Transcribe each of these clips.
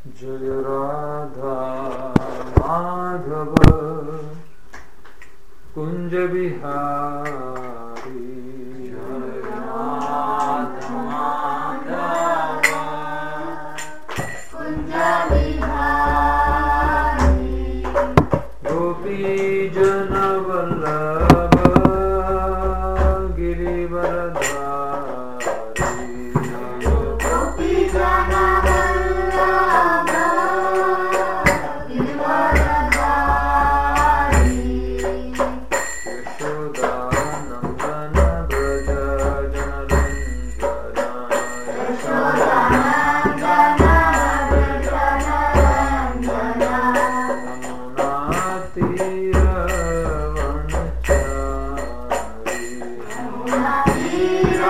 जय राधा माधव कुञ्ज बिहारी गोपी जनवल्लभ गिरिवरधारी यशोदानन्दन व्रज जनरञ्जना यमुनातीरवनचारी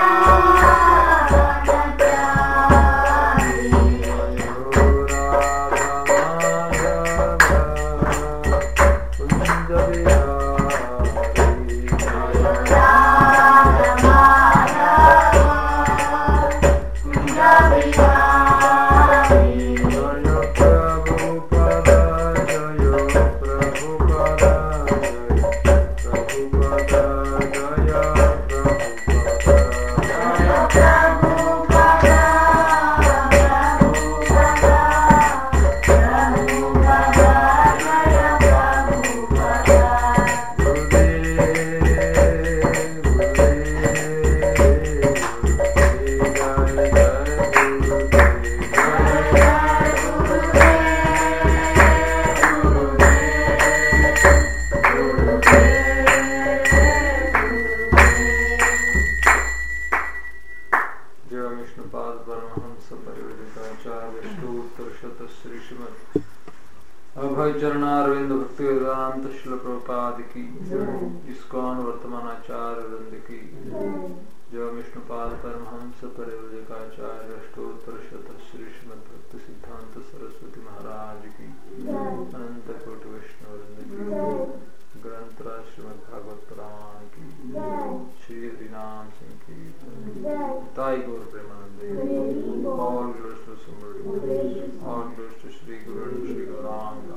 जय विष्णुपाद परमहंस परिवृताचार्य स्तोत्र शत श्री श्रीमद अभय चरणारविंद भक्ति वेदांत शिल प्रभुपाद की इसकान वर्तमान आचार्य वृंद की जय विष्णुपाद परमहंस परिवृताचार्य स्तोत्र शत श्री श्रीमद भक्ति सिद्धांत सरस्वती महाराज की अनंत कोटि वैष्णव वृंद की ग्रंथराज श्रीमद भागवत पुराण की श्री हरिनाम सिंह की ताई गौर Premanand all glories to Sumari all glories to Sri Guru and Sri Gauranga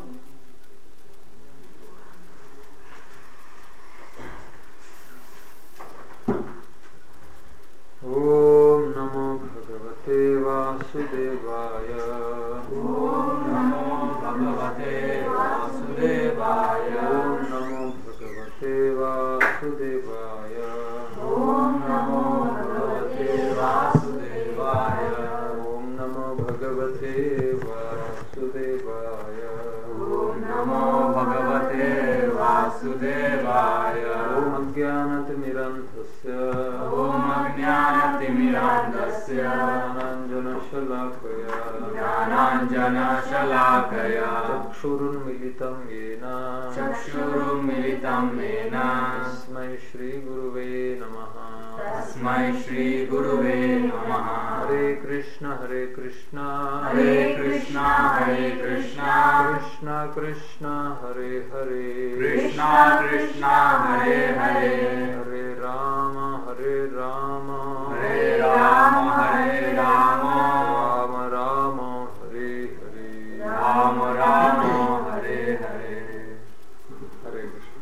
ॐ नमो भगवते वासुदेवाय ॐ नमो भगवते वासुदेवाय ॐ नमो भगवते वासुदेवाय ॐ नमो भगवते वासुदेवाय ॐ नमो भगवते वासुदेवाय ॐ नमो भगवते वासुदेवाय ॐ अज्ञानतिमिरन्धस्य ॐ अज्ञानतिमिरान्धस्य ज्ञानाञ्जनशलाकया ज्ञानाञ्जनशलाकया चक्षुरुन्मिलितं येन चक्षुरुन्मिलितं येन तस्मै श्रीगुरुवे नमः तस्मै श्रीगुरुवे नमः हरे कृष्ण हरे कृष्ण हरे कृष्ण हरे कृष्ण कृष्ण कृष्ण हरे हरे कृष्ण कृष्ण हरे हरे हरे राम हरे राम हरे राम हरे राम राम राम हरे हरे राम राम हरे हरे ಹರೇ ಕೃಷ್ಣ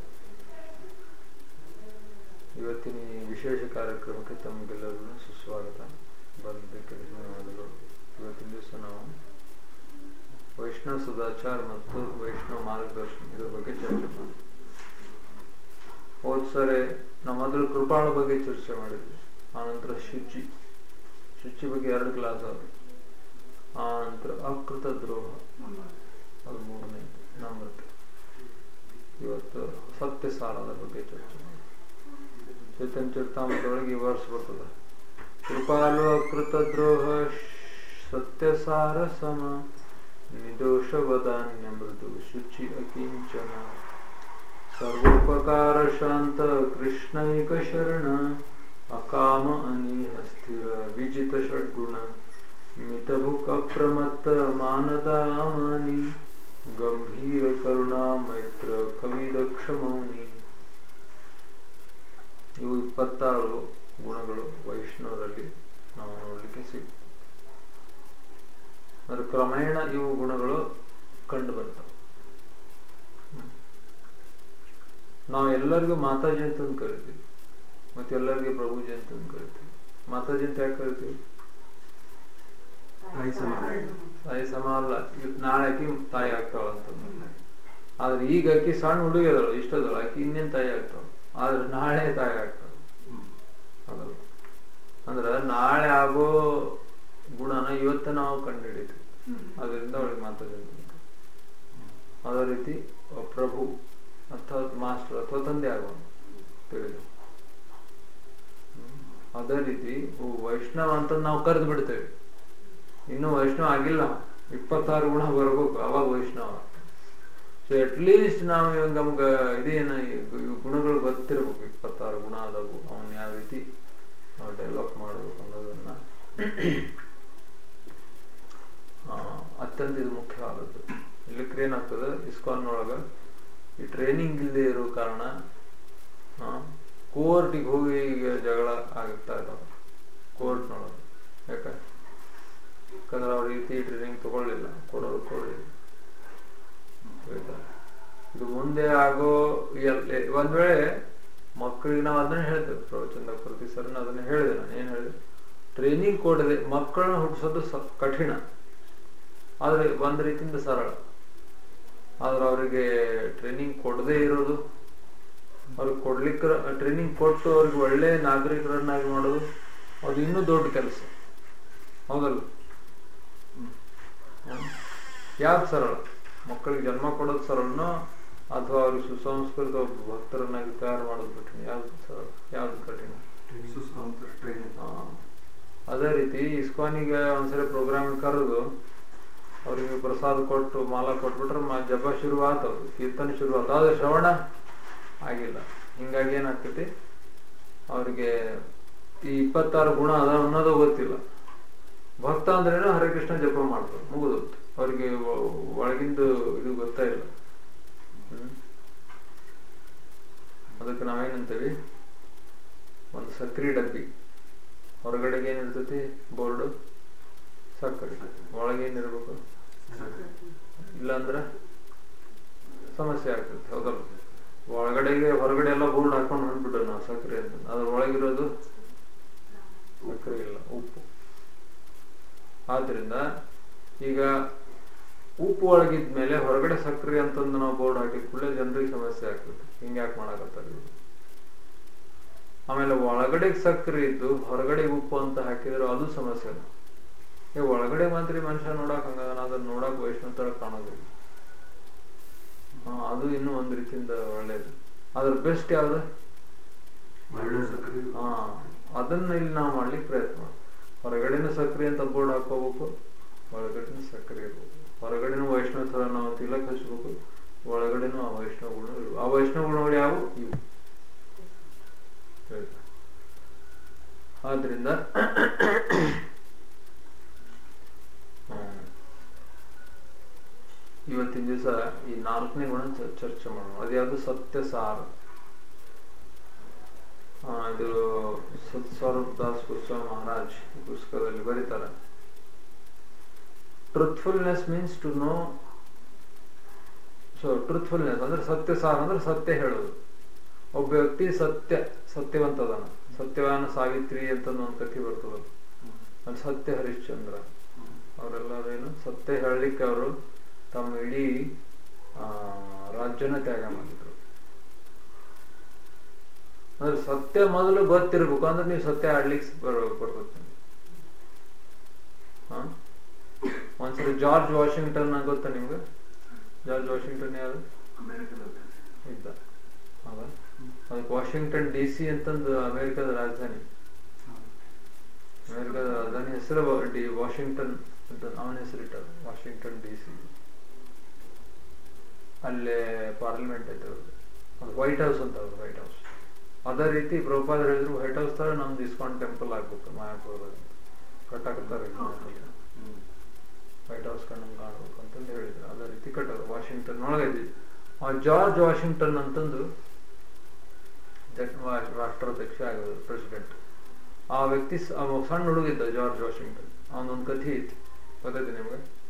ಇವತ್ತಿನ ಈ ವಿಶೇಷ ಕಾರ್ಯಕ್ರಮಕ್ಕೆ ತಮಗೆಲ್ಲರಿಗೂ ಸುಸ್ವಾಗತ ಬಂದಕ್ಕೆ ಧನ್ಯವಾದಗಳು ಇವತ್ತಿನ ದಿವಸ ನಾವು ವೈಷ್ಣವ ಸದಾಚಾರ ಮತ್ತು ವೈಷ್ಣವ ಮಾರ್ಗದರ್ಶನ ಇದ್ರ ಬಗ್ಗೆ ಚರ್ಚೆ ಮಾಡಿ ಹೋದ್ ಸರಿ ನಾವು ಮೊದಲು ಕೃಪಾಳ ಬಗ್ಗೆ ಚರ್ಚೆ ಮಾಡಿದ್ವಿ ಆನಂತರ ಶುಚಿ ಶುಚಿ ಬಗ್ಗೆ ಎರಡು ಕ್ಲಾಸ್ ಆದವು ಆನಂತರ ಅಕೃತ ದ್ರೋಹ ಅದು ಮೂರನೇ ನಂಬರ್ ಇವತ್ತು ಸತ್ಯ ಸಾಲದ ಬಗ್ಗೆ ಚರ್ಚೆ ಮಾಡಿ ಚೇತನ್ ಚರಿತಾಮೃತೊಳಗೆ ಈ ವರ್ಷ ಬರ್ತದೆ ಕೃಪಾಲು ಅಕೃತ ದ್ರೋಹ ಸತ್ಯಸಾರ ಸಮ ನಿರ್ದೋಷ ವದಾನ್ಯ ಮೃದು ಶುಚಿ ಅಕಿಂಚನ ಸರ್ವೋಪಕಾರ ಶಾಂತ ಕೃಷ್ಣೈಕ ಶರಣ ಅಕಾಮ ಅನೀಹ ಸ್ಥಿರ ವಿಜಿತ ಷಡ್ಗುಣ ಮಿತಭುಕ್ ಅಪ್ರಮತ್ತ ಮಾನದಾಮನಿ ಗಂಭೀರ ಕರುಣಾ ಮೈತ್ರ ಕವಿ ದಕ್ಷ ಮೌನಿ ಇವು ಇಪ್ಪತ್ತಾರು ಗುಣಗಳು ವೈಷ್ಣವರಲ್ಲಿ ನಾವು ನೋಡಲಿಕ್ಕೆ ಸಿಗ್ತದೆ ಅಂದ್ರೆ ಕ್ರಮೇಣ ಇವು ಗುಣಗಳು ಕಂಡು ಬರ್ತವೆ ನಾವು ಎಲ್ಲರಿಗೂ ಮಾತಾಜಿ ಅಂತಂದು ಕರಿತೀವಿ ಮತ್ತೆ ಎಲ್ಲರಿಗೂ ಪ್ರಭುಜಿ ಅಂತಂದು ಕರಿತೀವಿ ಮಾತಾಜಿ ಅಂತ ಯಾಕೆ ಕರಿತೀವಿ ತಾಯಿ ಸಮಾನ. ತಾಯಿ ಸಮ ಅಲ್ಲ ಇವ್- ನಾಳೆ ಆಕಿ ತಾಯಿ ಆಗ್ತಾಳ ಅಂತಂದು ಆದ್ರೆ ಈಗ ಆಕಿ ಸಣ್ಣ ಹುಡುಗಿ ಅದಳ ಇಷ್ಟದಳ ಆಕಿ ಇನ್ನೇನ್ ತಾಯಿ ಆಗ್ತಾವ ಆದ್ರೆ ನಾಳೆ ತಾಯಿ ಆಗ್ತಾವ ಹೌದಲ್ಲ ಅಂದ್ರ ನಾಳೆ ಆಗೋ ಗುಣನ ಇವತ್ತ ನಾವು ಕಂಡು ಹಿಡಿತೀವಿ ಅದರಿಂದ ಅವಳಿಗೆ ಮಾತಾಡಿ ಅದೇ ರೀತಿ ಒಬ್ಬ ಪ್ರಭು ಅಥವಾ ಮಾಸ್ಟರ್ ಅಥವಾ ತಂದೆ ಆಗೋಣ ತಿಳಿದು ಹ್ಮ್. ಅದೇ ರೀತಿ ಒಬ್ಬ ವೈಷ್ಣವ ಅಂತ ನಾವು ಕರೆದು ಬಿಡ್ತೇವೆ ಇನ್ನು ವೈಷ್ಣವ ಆಗಿಲ್ಲ ಇಪ್ಪತ್ತಾರು ಗುಣ ಬರ್ಬೇಕು ಅವಾಗ ವೈಷ್ಣವ ಸೊ ಅಟ್ಲೀಸ್ಟ್ ನಾವು ಇವಾಗ ನಮ್ಗ ಇದೇನ ಇವ್ ಗುಣಗಳು ಗೊತ್ತಿರ್ಬೇಕು ಇಪ್ಪತ್ತಾರು ಗುಣ ಅದಾವು ಅವನ್ ಯಾವ ರೀತಿ ನಾವು ಡೆವಲಪ್ ಮಾಡಬೇಕು ಅನ್ನೋದನ್ನ ಆ, ಅತ್ಯಂತ ಇದು ಮುಖ್ಯವಾದದ್ದು ಇಲ್ಲಕ್ಕೆ ಏನಾಗ್ತದೆ ಇಸ್ಕಾನ್ ಒಳಗ ಈ ಟ್ರೈನಿಂಗ್ ಇಲ್ಲದೆ ಇರೋ ಕಾರಣ ಕೋರ್ಟಿಗೆ ಹೋಗಿ ಈಗ ಜಗಳ ಆಗ್ತಾ ಇದಾವೆ ಕೋರ್ಟ್ನೊಳಗೆ ಯಾಕೆ ಯಾಕಂದ್ರೆ ಅವ್ರ ರೀತಿ ಟ್ರೈನಿಂಗ್ ತಗೊಳ್ಳಿಲ್ಲ ಕೊಡೋರು ಕೊಡಲಿಲ್ಲ ಆಯ್ತಾ? ಇದು ಮುಂದೆ ಆಗೋ ಎಲ್- ಒಂದ್ ವೇಳೆ ಮಕ್ಕಳಿಗೆ ನಾವು ಅದನ್ನ ಹೇಳ್ತೇವೆ ಪ್ರವಚನದ ಪ್ರತಿ ಸರಿ ಅದನ್ನ ಹೇಳಿದೆ ನಾನು ಏನ್ ಹೇಳಿದೆ ಟ್ರೈನಿಂಗ್ ಕೊಡದೆ ಮಕ್ಕಳನ್ನ ಹುಟ್ಟಿಸೋದು ಸ- ಕಠಿಣ ಆದ್ರೆ ಒಂದ್ ರೀತಿಯಿಂದ ಸರಳ ಆದ್ರೆ ಅವರಿಗೆ ಟ್ರೈನಿಂಗ್ ಕೊಡದೇ ಇರೋದು ಅವ್ರಿಗೆ ಕೊಡ್ಲಿಕ್ಕೆ ಟ್ರೈನಿಂಗ್ ಕೊಟ್ಟು ಅವ್ರಿಗೆ ಒಳ್ಳೆ ನಾಗರಿಕರನ್ನಾಗಿ ಮಾಡೋದು ಅದು ಇನ್ನೂ ದೊಡ್ಡ ಕೆಲಸ ಹೌದಲ್ಲ ಯಾವ್ದು ಸರಳ ಮಕ್ಕಳಿಗೆ ಜನ್ಮ ಕೊಡೋದು ಸರಳನೋ ಅಥವಾ ಅವ್ರಿಗೆ ಸುಸಂಸ್ಕೃತ ಒಬ್ಬ ಭಕ್ತರನ್ನಾಗಿ ತಯಾರು ಮಾಡೋದು ಕಠಿಣ ಯಾವ್ದು ಸರಳ ಯಾವ್ದು ಕಠಿಣ ಸುಸಂಸ್ಕೃತ ಟ್ರೈನಿಂಗ್ ಆ, ಅದೇ ರೀತಿ ಇಸ್ಕಾನಿಗೆ ಒಂದ್ಸರಿ ಪ್ರೋಗ್ರಾಮ್ ಕರೆದು ಅವ್ರಿಗೆ ಪ್ರಸಾದ ಕೊಟ್ಟು ಮಾಲ ಕೊಟ್ಬಿಟ್ರೆ ಮ ಜಪ ಶುರು ಆತವ್ರು ಕೀರ್ತನೆ ಶುರು ಆತ ಆದ್ರೆ ಶ್ರವಣ ಆಗಿಲ್ಲ ಹಿಂಗಾಗಿ ಏನಾಗ್ತೈತಿ ಅವ್ರಿಗೆ ಈ ಇಪ್ಪತ್ತಾರು ಗುಣ ಅದ ಅನ್ನೋದು ಗೊತ್ತಿಲ್ಲ ಭಕ್ತ ಅಂದ್ರೇನು ಹರೇ ಕೃಷ್ಣ ಜಪ ಮಾಡ್ತಾರೆ ಮುಗಿದು ಅವ್ರಿಗೆ ಒ- ಒಳಗಿಂದು ಇದು ಗೊತ್ತೇ ಇಲ್ಲ ಹ್ಮ್ ಅದಕ್ಕೆ ನಾವೇನಂತೀವಿ ಒಂದು ಸಕ್ರಿ ಡಬ್ಬಿ ಹೊರಗಡೆಗೆ ಏನಿರ್ತೈತಿ ಬೋರ್ಡು ಸಕ್ಕರೆ ಒಳಗೆ ಏನಿರ್ಬೇಕು ಇಲ್ಲಾಂದ್ರೆ ಸಮಸ್ಯೆ ಆಗ್ತೈತಿ ಹೌದಲ್ಲ ಒಳಗಡೆಗೆ ಹೊರಗಡೆ ಎಲ್ಲ ಬೋರ್ಡ್ ಹಾಕೊಂಡು ಹೊಂದ್ಬಿಟ್ರೆ ನಾವು ಸಕ್ಕರೆ ಅಂತ ಅದ್ರ ಒಳಗಿರೋದು ಸಕ್ಕರೆ ಇಲ್ಲ ಉಪ್ಪು ಆದ್ರಿಂದ ಈಗ ಉಪ್ಪು ಒಳಗಿದ್ಮೇಲೆ ಹೊರಗಡೆ ಸಕ್ಕರೆ ಅಂತಂದು ನಾವು ಬೋರ್ಡ್ ಹಾಕಿದ ಕೂಡಲೇ ಜನರಿಗೆ ಸಮಸ್ಯೆ ಆಗ್ತದೆ ಹಿಂಗೆ ಯಾಕೆ ಮಾಡಕತ್ತಾರೆ ಇವ್ರು? ಆಮೇಲೆ ಒಳಗಡೆ ಸಕ್ಕರೆ ಇದ್ದು ಹೊರಗಡೆ ಉಪ್ಪು ಅಂತ ಹಾಕಿದ್ರೆ ಅದು ಸಮಸ್ಯೆ ಈ ಒಳಗಡೆ ಮಾತ್ರ ಈ ಮನುಷ್ಯ ನೋಡಕ್ ಹಂಗ ಅದನ್ನ ನೋಡಕ್ ವೈಷ್ಣವ ತರ ಕಾಣೋದಿಲ್ಲ ಹಾ, ಅದು ಇನ್ನೂ ಒಂದ್ ರೀತಿಯಿಂದ ಒಳ್ಳೇದು ಅದ್ರ ಬೆಸ್ಟ್ ಯಾವ್ದು ಒಳ್ಳೆ ಸಕ್ಕರೆ ಹಾ ಅದನ್ನ ಇಲ್ಲಿ ನಾವು ಮಾಡ್ಲಿಕ್ಕೆ ಪ್ರಯತ್ನ ಮಾಡಿ ಹೊರಗಡೆನೂ ಸಕ್ಕರೆ ಅಂತ ಬೋರ್ಡ್ ಹಾಕೋಬೇಕು ಒಳಗಡೆನೂ ಸಕ್ಕರೆ ಇರ್ಬೇಕು ಹೊರಗಡೆನೂ ವೈಷ್ಣವ ತರ ನಾವು ತಿಲಕ್ ಹಚ್ಬೇಕು ಒಳಗಡೆನೂ ಆ ವೈಷ್ಣವ ಗುಣ ಇರ್ಬೇಕು ಆ ವೈಷ್ಣವ ಗುಣಗಳು ಯಾವುವು ಇವು ಆಯ್ತಾ? ಆದ್ರಿಂದ ಹ್ಮ್. ಇವತ್ತಿನ ದಿವಸ ಈ ನಾಲ್ಕನೇ ಗುಣ ಚ- ಚರ್ಚೆ ಮಾಡೋಣ ಅದ್ಯಾವುದು ಸತ್ಯ ಸಾರ ಆ, ಇದು ಸತ್ ಸ್ವರೂಪ್ ದಾಸ್ ಗೋಸ್ವಾಮಿ ಮಹಾರಾಜ್ ಈ ಪುಸ್ತಕದಲ್ಲಿ ಬರೀತಾರೆ truthfulness means to know so truthfulness ಅಂದ್ರೆ ಸತ್ಯ ಸಾರ ಅಂದ್ರೆ ಸತ್ಯ ಹೇಳೋದು ಒಬ್ಬ ವ್ಯಕ್ತಿ ಸತ್ಯ ಸತ್ಯವಂತ ಅದಾನ ಸತ್ಯವಾನ ಸಾವಿತ್ರಿ ಅಂತ ಒಂದು ಕಥೆ ಬರ್ತದ ಅಲ್ಲಿ ಸತ್ಯ ಹರಿಶ್ಚಂದ್ರ ಅವರೆಲ್ಲರೂ ಏನು ಸತ್ಯ ಹೇಳಲಿಕ್ಕೆ ಅವರು ತಮ್ಮ ಇಡೀ ಆ, ರಾಜ್ಯನ ತ್ಯಾಗ ಮಾಡಿದ್ರು ಅಂದ್ರೆ ಸತ್ಯ ಮೊದಲು ಗೊತ್ತಿರ್ಬೇಕು ಅಂದ್ರೆ ನೀವು ಸತ್ಯ ಆಡ್ಲಿಕ್ಕೆ ಬರ್ಬೇಕು ಬರ್ತದೆ ನಿಮ್ಗೆ. ಹಾ ಒಂದ್ಸರಿ ಜಾರ್ಜ್ ವಾಷಿಂಗ್ಟನ್ ಗೊತ್ತಾ ನಿಮ್ಗೆ ಜಾರ್ಜ್ ವಾಷಿಂಗ್ಟನ್ ಯಾರು ಇದ್ದ ಹೌದಾ ಅದಕ್ಕೆ ವಾಷಿಂಗ್ಟನ್ ಡಿ ಸಿ ಅಂತಂದು ಅಮೆರಿಕದ ರಾಜಧಾನಿ ಅಮೆರಿಕದ ರಾಜಧಾನಿ ಹೆಸರು ವ- ಡಿ ವಾಷಿಂಗ್ಟನ್ ಅಂತ ಅವನ ಹೆಸರಿಟ್ಟಾರ ವಾಷಿಂಗ್ಟನ್ ಡಿ ಸಿ ಅಲ್ಲೇ ಪಾರ್ಲಿಮೆಂಟ್ ಐತೆ ಅವ್ರದ್ದು ಅದು ವೈಟ್ ಹೌಸ್ ಅಂತ ಅವ್ರದ್ದು ವೈಟ್ ಹೌಸ್ ಅದೇ ರೀತಿ ಪ್ರಭುಪಾದ ಹೇಳಿದ್ರು ವೈಟ್ ಹೌಸ್ ತರ ನಮ್ದು ಇಸ್ಕಾನ್ ಟೆಂಪಲ್ ಆಗ್ಬೇಕು ಮಾಯಾಪುರದಲ್ಲಿ ಕಟ್ಟಾಕತ್ತಾರೆ ವೈಟ್ ಹೌಸ್ ಕಣ್ಣಂಗೆ ಕಾಣ್ಬೇಕು ಅಂತಂದು ಹೇಳಿದ್ರು ಅದೇ ರೀತಿ ಕಟ್ಟೋದು ವಾಷಿಂಗ್ಟನ್ ಒಳಗೈತಿ ಆ ಜಾರ್ಜ್ ವಾಷಿಂಗ್ಟನ್ ಅಂತಂದು ಜ- ವಾ- ರಾಷ್ಟ್ರಾಧ್ಯಕ್ಷ ಆಗೋದು ಪ್ರೆಸಿಡೆಂಟ್ ಆ ವ್ಯಕ್ತಿ ಸ- ಅವ ಸಣ್ಣ ಹುಡುಗಿದ್ದ ಜಾರ್ಜ್ ವಾಷಿಂಗ್ಟನ್ ಅವನೊಂದು ಕಥೆ ಐತಿ ಗೊತ್ತೈತಿ ನಿಮ್ಗೆ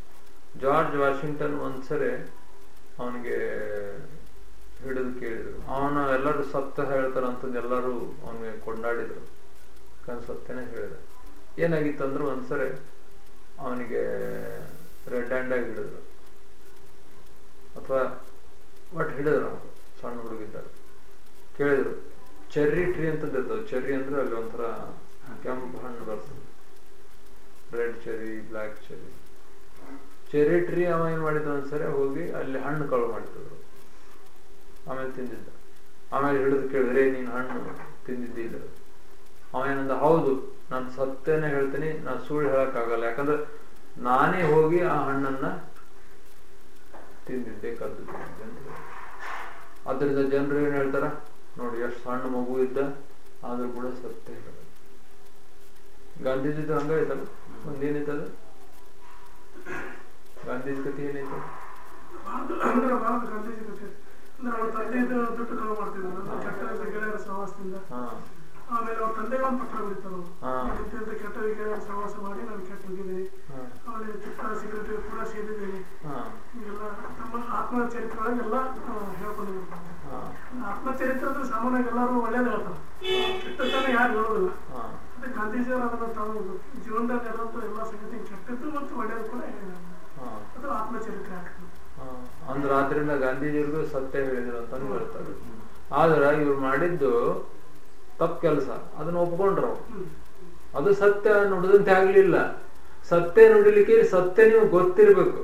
ಜಾರ್ಜ್ ವಾಷಿಂಗ್ಟನ್ ಒಂದ್ಸರಿ ಅವನಿಗೆ ಹಿಡಿದು ಕೇಳಿದ್ರು ಅವನ ಎಲ್ಲರೂ ಸತ್ಯ ಹೇಳ್ತಾರ ಅಂತಂದು ಎಲ್ಲರೂ ಅವನಿಗೆ ಕೊಂಡಾಡಿದ್ರು ಕನ್ ಸತ್ಯನೇ ಹೇಳಿದ ಏನಾಗಿತ್ತು ಅಂದ್ರೆ ಒಂದ್ಸರಿ ಅವನಿಗೆ ರೆಡ್ ಹ್ಯಾಂಡ್ ಆಗಿ ಹಿಡಿದ್ರು ಅಥವಾ ಒಟ್ಟು ಹಿಡಿದ್ರು ಅವ್ನು ಸಣ್ಣ ಹುಡುಗಿದ್ದಾಗ ಕೇಳಿದ್ರು ಚೆರ್ರಿ ಟ್ರೀ ಅಂತಂದು ಇರ್ತದೆ ಚೆರ್ರಿ ಅಂದ್ರೆ ಅಲ್ಲಿ ಒಂಥರ ಕೆಂಪು ಹಣ್ಣು ಬರ್ತದೆ red cherry black cherry cherry tree ಅವ ಏನ್ ಮಾಡಿದ ಒಂದ್ಸರಿ ಹೋಗಿ ಅಲ್ಲಿ ಹಣ್ಣು ಕಳು ಮಾಡಿದ್ರು ಆಮೇಲೆ ತಿಂದಿದ್ದ ಆಮೇಲೆ ಹಿಡಿದು ಕೇಳಿದ್ರೆ ನೀನು ಹಣ್ಣು ತಿಂದಿದ್ದಿಲ್ಲ ಅವ ಏನಂದ ಹೌದು ನಾನು ಸತ್ಯನೇ ಹೇಳ್ತೀನಿ ನಾನು ಸುಳ್ಳು ಹೇಳಕ್ಕಾಗಲ್ಲ ಯಾಕಂದ್ರೆ ನಾನೇ ಹೋಗಿ ಆ ಹಣ್ಣನ್ನ ತಿಂದಿದ್ದೆ ಕದ್ದು ತಿಂದಿದ್ದೆ ಅಂತ ಹೇಳಿ. ಅದರಿಂದ ಜನರು ಏನ್ ಹೇಳ್ತಾರ ನೋಡಿ ಎಷ್ಟು ಸಣ್ಣ ಮಗು ಇದ್ದ ಆದ್ರೂ ಕೂಡ ಸತ್ಯ ಹೇಳ ಗಾಂಧೀಜಿದು ಹಂಗ ಐತಲ್ಲ ಒಂದೇನೈತದ ಗಾಂಧೀಜಿ ಕಥೆ ಏನೈತೆ ಅಂದ್ರೆ ಭಾರತ ಗಾಂಧೀಜಿ ಕಥೆ ಅಂದ್ರೆ ಅವ್ರ ತಂದೆದು ದುಡ್ಡು ಕಳು ಮಾಡ್ತಿದ್ರು ಅಂದ್ರೆ ಕೆಟ್ಟ ಗೆಳೆಯರ ಸಹವಾಸದಿಂದ ಹಾ ಆಮೇಲೆ ಅವ್ರ ತಂದೆಗೆ ಒಂದು ಪತ್ರ ಬರೀತಾರೆ ಹಾ. ಇಂತಿಂತ ಕೆಟ್ಟ ಗೆಳೆಯರ ಸಹವಾಸ ಮಾಡಿ ನಾನು ಕೆಟ್ಟ ಹೋಗಿದ್ದೀನಿ ಹಾ ಆಮೇಲೆ ಚಿಕ್ಕ ಸಿಗರೇಟ್ ಕೂಡ ಸೇದಿದ್ದೀನಿ ಹಾ ಹೀಗೆಲ್ಲ ನಮ್ಮ ಆತ್ಮಚರಿತ್ರೆ ಒಳಗೆಲ್ಲ ಹೇಳ್ಕೊಂಡಿದ್ದಾರೆ ಹಾ ಆತ್ಮಚರಿತ್ರೆ ಅಂದ್ರೆ ಸಾಮಾನ್ಯವಾಗಿ ಎಲ್ಲರೂ ಒಳ್ಳೇದು ಹೇಳ್ತಾರೆ ಕೆಟ್ಟದ್ದನ್ನ ಯಾರು ಹೇಳೋದಿಲ್ಲ ಹಾ ಅದೇ ಗಾಂಧೀಜಿಯವರು ಅದನ್ನ ತಾವು ಜೀವನದಲ್ಲಿ ಎಲ್ಲರೂ ಎಲ್ಲ ಸಂಗತಿ ಕೆಟ್ಟದ್ದು ಮತ್ತು ಒಳ್ಳೆಯದು ಕೂಡ ಹೇಳಿದ್ದಾರೆ ಹಾ ಅದು ಆತ್ಮಚರಿತ್ರೆ ಆಗ್ತದೆ ಹಾ. ಅಂದ್ರೆ ಆದ್ರಿಂದ ಗಾಂಧೀಜಿಯವ್ರಿಗೂ ಸತ್ಯ ಹೇಳಿದ್ರು ಅಂತ ಹೇಳ್ತಾರೆ ಆದ್ರೆ ಇವ್ರು ಮಾಡಿದ್ದು ತಪ್ಪು ಕೆಲಸ ಅದನ್ನ ಒಪ್ಕೊಂಡ್ರು ಅವ್ರು. ಹ್ಮ್. ಅದು ಸತ್ಯ ನುಡಿದಂತೆ ಆಗ್ಲಿಲ್ಲ ಸತ್ಯ ನುಡಿಲಿಕ್ಕೆ ಸತ್ಯ ನೀವು ಗೊತ್ತಿರ್ಬೇಕು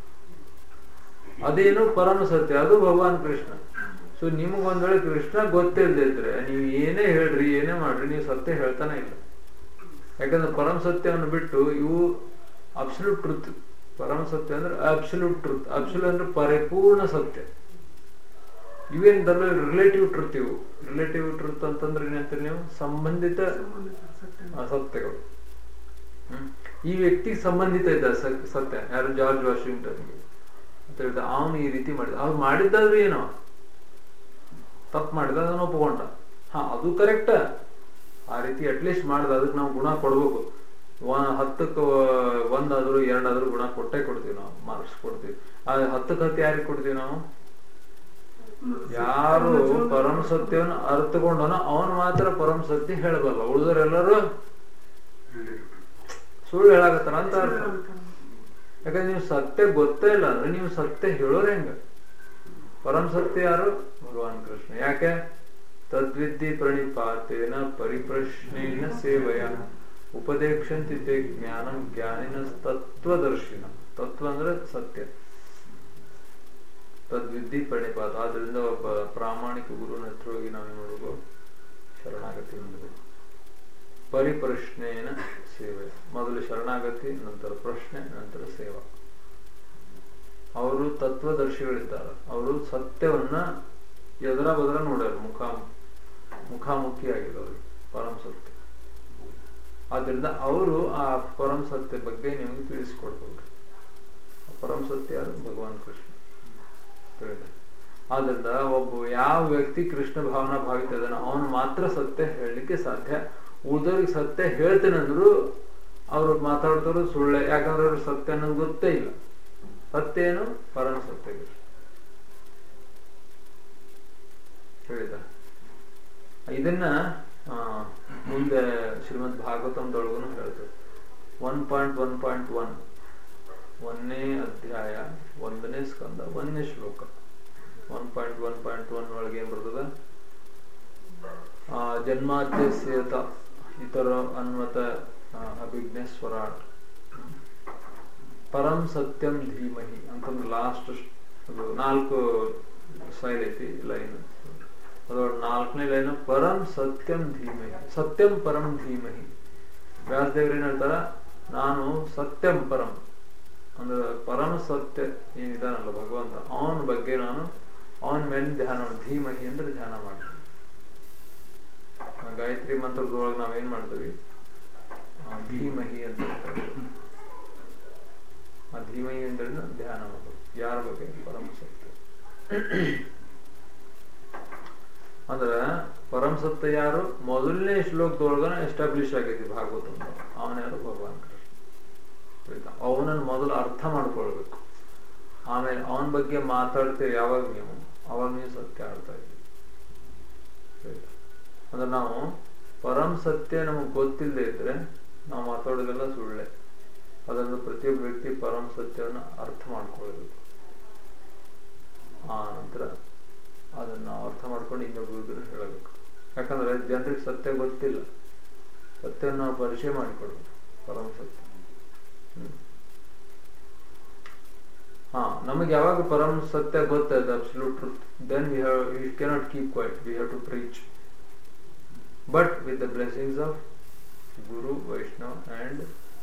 ಅದೇನು ಪರಮ ಸತ್ಯ ಅದು ಭಗವಾನ್ ಕೃಷ್ಣ ಸೊ ನಿಮಗೊಂದ್ ವೇಳೆ ಕೃಷ್ಣ ಗೊತ್ತಿಲ್ದಿದ್ರೆ ನೀವು ಏನೇ ಹೇಳ್ರಿ ಏನೇ ಮಾಡ್ರಿ ನೀವು ಸತ್ಯ ಹೇಳ್ತಾನೆ ಇಲ್ಲ ಯಾಕಂದ್ರೆ ಪರಮ ಸತ್ಯವನ್ನು ಬಿಟ್ಟು ಇವು ಅಬ್ಸಲ್ಯೂಟ್ ಟ್ರುತ್ ಪರಮ ಸತ್ಯ ಅಂದ್ರೆ ಅಬ್ಸಲ್ಯೂಟ್ ಟ್ರುತ್ ಅಬ್ಸಲ್ಯೂಟ್ ಅಂದ್ರೆ ಪರಿಪೂರ್ಣ ಸತ್ಯ ಇವೇನ್ ರಿಲೇಟಿವ್ ಟ್ರುತ್ ಇವು ರಿಲೇಟಿವ್ ಟ್ರುತ್ ಅಂತಂದ್ರೆ ಏನಂತೀರಿ ನೀವು ಸಂಬಂಧಿತ ಸಂಬಂಧಿತ ಸತ್ಯ ಆ, ಸತ್ಯಗಳು ಹ್ಮ್. ಈ ವ್ಯಕ್ತಿಗೆ ಸಂಬಂಧಿತ ಇದ್ದ ಸ- ಸತ್ಯ ಯಾರು ಜಾರ್ಜ್ ವಾಷಿಂಗ್ಟನ್ಗೆ ಅಂತ ಹೇಳಿದ ಅವನು ಈ ರೀತಿ ಮಾಡಿದ ಅವ್ರು ಮಾಡಿದ್ದಾದ್ರೂ ಏನೋ ತಪ್ಪು ಮಾಡಿದ ಅದನ್ನ ಒಪ್ಕೊಂಡ ಹಾ ಅದು ಕರೆಕ್ಟ್ ಆ ರೀತಿ ಅಟ್ಲೀಸ್ಟ್ ಮಾಡಿದ ಅದಕ್ಕೆ ನಾವು ಗುಣ ಕೊಡ್ಬೇಕು ಒ- ಹತ್ತಕ್ಕೆ ಒಂದಾದ್ರೂ ಎರಡಾದ್ರೂ ಗುಣ ಕೊಟ್ಟೇ ಕೊಡ್ತೀವಿ ನಾವು ಮಾರ್ಕ್ಸ್ ಕೊಡ್ತೀವಿ ಆ ಹತ್ತಕ್ಕೆ ಹತ್ತು ಯಾರಿಗೆ ಕೊಡ್ತೀವಿ ನಾವು ಯಾರು ಪರಮ ಸತ್ಯವನ್ನು ಅರ್ಥಕೊಂಡನೋ ಅವನು ಮಾತ್ರ ಪರಮ ಸತ್ಯ ಹೇಳಬಲ್ಲ ಉಳಿದವರೆಲ್ಲರೂ ಸುಳ್ಳು ಹೇಳಾಕತ್ತಾರ ಅಂತ ಅರ್ಥ ಯಾಕಂದ್ರೆ ನೀವು ಸತ್ಯ ಗೊತ್ತೇ ಇಲ್ಲ ಅಂದ್ರೆ ನೀವು ಸತ್ಯ ಹೇಳೋರು ಹೆಂಗ ಪರಮ ಸತ್ಯ ಯಾರು ಭಗವಾನ್ ಕೃಷ್ಣ ಯಾಕೆ ತದ್ವಿದ್ಧಿ ಪ್ರಣಿಪಾತೇನ ಪರಿಪ್ರಶ್ನೇನ ಸೇವೆಯ ಉಪದೇಕ್ಷಂತಿ ತೇ ಜ್ಞಾನ ಜ್ಞಾನಿನ ತತ್ವದರ್ಶಿನ ತತ್ವ ಅಂದ್ರೆ ಸತ್ಯ ತದ್ವಿದ್ಧಿ ಪ್ರಣಿಪಾತ ಆದ್ರಿಂದ ಒಬ್ಬ ಪ್ರಾಮಾಣಿಕ ಗುರುವಿನ ಹತ್ರ ಹೋಗಿ ನಾವೇನ್ ಮಾಡಬೇಕು ಶರಣಾಗತಿ ಮಾಡಬೇಕು ಪರಿಪ್ರಶ್ನೇನ ಸೇವೆ ಮೊದಲು ಶರಣಾಗತಿ ನಂತರ ಪ್ರಶ್ನೆ ನಂತರ ಸೇವಾ ಅವರು ತತ್ವದರ್ಶಿಗಳಿದ್ದಾರೆ ಅವರು ಸತ್ಯವನ್ನ ಎದರ ಬದರ ನೋಡ್ಯಾರ ಮುಖ ಮುಖಾಮುಖಿ ಆಗಿದೆ ಅವ್ರಿಗೆ ಪರಮ ಸತ್ಯ ಆದ್ರಿಂದ ಅವರು ಆ ಪರಮ ಸತ್ಯ ಬಗ್ಗೆ ನಿಮಗೆ ತಿಳಿಸ್ಕೊಡ್ಬೇಕು ಆ ಪರಮ ಸತ್ಯ ಯಾರು ಭಗವಾನ್ ಕೃಷ್ಣ ತಿಳಿದೆ ಆದ್ರಿಂದ ಒಬ್ಬ ಯಾವ ವ್ಯಕ್ತಿ ಕೃಷ್ಣ ಭಾವನಾ ಭಾವಿತ ಇದ್ದಾನೆ ಅವನು ಮಾತ್ರ ಸತ್ಯ ಹೇಳಲಿಕ್ಕೆ ಸಾಧ್ಯ ಉಳಿದವ್ರಿಗೆ ಸತ್ಯ ಹೇಳ್ತೇನೆ ಅಂದ್ರು ಅವ್ರು ಮಾತಾಡ್ತಾರು ಸುಳ್ಳೆ ಯಾಕಂದ್ರೆ ಅವ್ರಿಗೆ ಸತ್ಯ ಅನ್ನೋದು ಗೊತ್ತೇ ಇಲ್ಲ ಸತ್ಯ ಏನು ಪರಮ ಸತ್ಯ ಕೃಷ್ಣ ಹೇಳಿದ ಇದನ್ನ ಆ, ಮುಂದೆ ಶ್ರೀಮದ್ ಭಾಗವತಂದೊಳಗೂ ಹೇಳ್ತಾರೆ one point one point one ಒಂದನೇ ಅಧ್ಯಾಯ ಒಂದನೇ ಸ್ಕಂದ ಒಂದನೇ ಶ್ಲೋಕ one point one point one ಒಳಗೆ ಏನ್ ಬರ್ತದ ಆ, ಜನ್ಮಾದ್ಯಸ್ಯತ ಇತರ ಅನ್ವತ ಆ, ಅಭಿಜ್ಞ ಸ್ವರಾಟ್ ಪರಂ ಸತ್ಯಂ ಧೀಮಹಿ ಅಂತಂದ್ರೆ ಲಾಸ್ಟ್ ನಾಲ್ಕು ಸೈಡ್ ಐತಿ ಲೈನ್ ಅದರೊಳಗೆ ನಾಲ್ಕನೇ ಲೈನ್ ಪರಂ ಸತ್ಯಂ ಧೀಮಹಿ ಸತ್ಯಂ ಪರಂ ಧೀಮಹಿ ವ್ಯಾಸದೇವ್ರು ಏನ್ ಹೇಳ್ತಾರ ನಾನು ಸತ್ಯಂ ಪರಂ ಅಂದ್ರೆ ಪರಮ ಸತ್ಯ ಏನಿದಾನಲ್ಲ ಭಗವಂತ ಅವನ ಬಗ್ಗೆ ನಾನು ಅವನ ಮೇಲೆ ಧ್ಯಾನ ಮಾಡ್- ಧೀಮಹಿ ಅಂದ್ರೆ ಧ್ಯಾನ ಮಾಡ್ತೀನಿ ಆ ಗಾಯತ್ರಿ ಮಂತ್ರದೊಳಗೆ ನಾವೇನ್ ಮಾಡ್ತೀವಿ ಆ ಧೀಮಹಿ ಅಂತ ಹೇಳ್ತಾರೆ. ಆ ಧೀಮಹಿ ಅಂದ್ರೆ ಧ್ಯಾನ ಮಾಡೋದು ಯಾರ ಬಗ್ಗೆ ಪರಮ ಸತ್ಯ ಅಂದ್ರ ಪರಮ ಸತ್ಯ ಯಾರು ಮೊದಲನೇ ಶ್ಲೋಕದೊಳಗನ ಎಸ್ಟಾಬ್ಲಿಷ್ ಆಗೈತಿ ಭಾಗವತ ಅವನ ಯಾರು ಭಗವಾನ್ ಕೃಷ್ಣ ಆಯ್ತಾ? ಅವನನ್ನ ಮೊದಲು ಅರ್ಥ ಮಾಡ್ಕೊಳ್ಬೇಕು ಆಮೇಲೆ ಅವನ ಬಗ್ಗೆ ಮಾತಾಡ್ತೀರಿ ಯಾವಾಗ ನೀವು ಅವಾಗ ನೀವು ಸತ್ಯ ಆಡ್ತಾ ಇದ್ದೀರಿ ಆಯ್ತಾ? ಅಂದ್ರೆ ನಾವು ಪರಂ ಸತ್ಯ ನಮಗೆ ಗೊತ್ತಿಲ್ಲದೆ ಇದ್ರೆ ನಾವು ಮಾತಾಡೋದೆಲ್ಲ ಸುಳ್ಳೆ ಅದನ್ನು ಪ್ರತಿಯೊಬ್ಬ ವ್ಯಕ್ತಿ ಪರಂ ಸತ್ಯವನ್ನು ಅರ್ಥ ಮಾಡ್ಕೊಳ್ಬೇಕು ಆ ನಂತರ ಅದನ್ನ ನಾವು ಅರ್ಥ ಮಾಡ್ಕೊಂಡು ಇನ್ನೊಬ್ಬರಿಗೂ ಹೇಳಬೇಕು ಯಾಕಂದ್ರೆ ಜನರಿಗೆ ಸತ್ಯ ಗೊತ್ತಿಲ್ಲ ಸತ್ಯವನ್ನು ನಾವು ಪರಿಚಯ ಮಾಡಿಕೊಡ್ಬೇಕು ಪರಮ ಸತ್ಯ ಹ್ಮ್. ಹಾ ನಮಗೆ ಯಾವಾಗ ಪರಮ ಸತ್ಯ ಗೊತ್ತಾಯ್ತು absolute truth then we have we cannot keep quiet we have to preach but with the blessings of guru Vaishnav and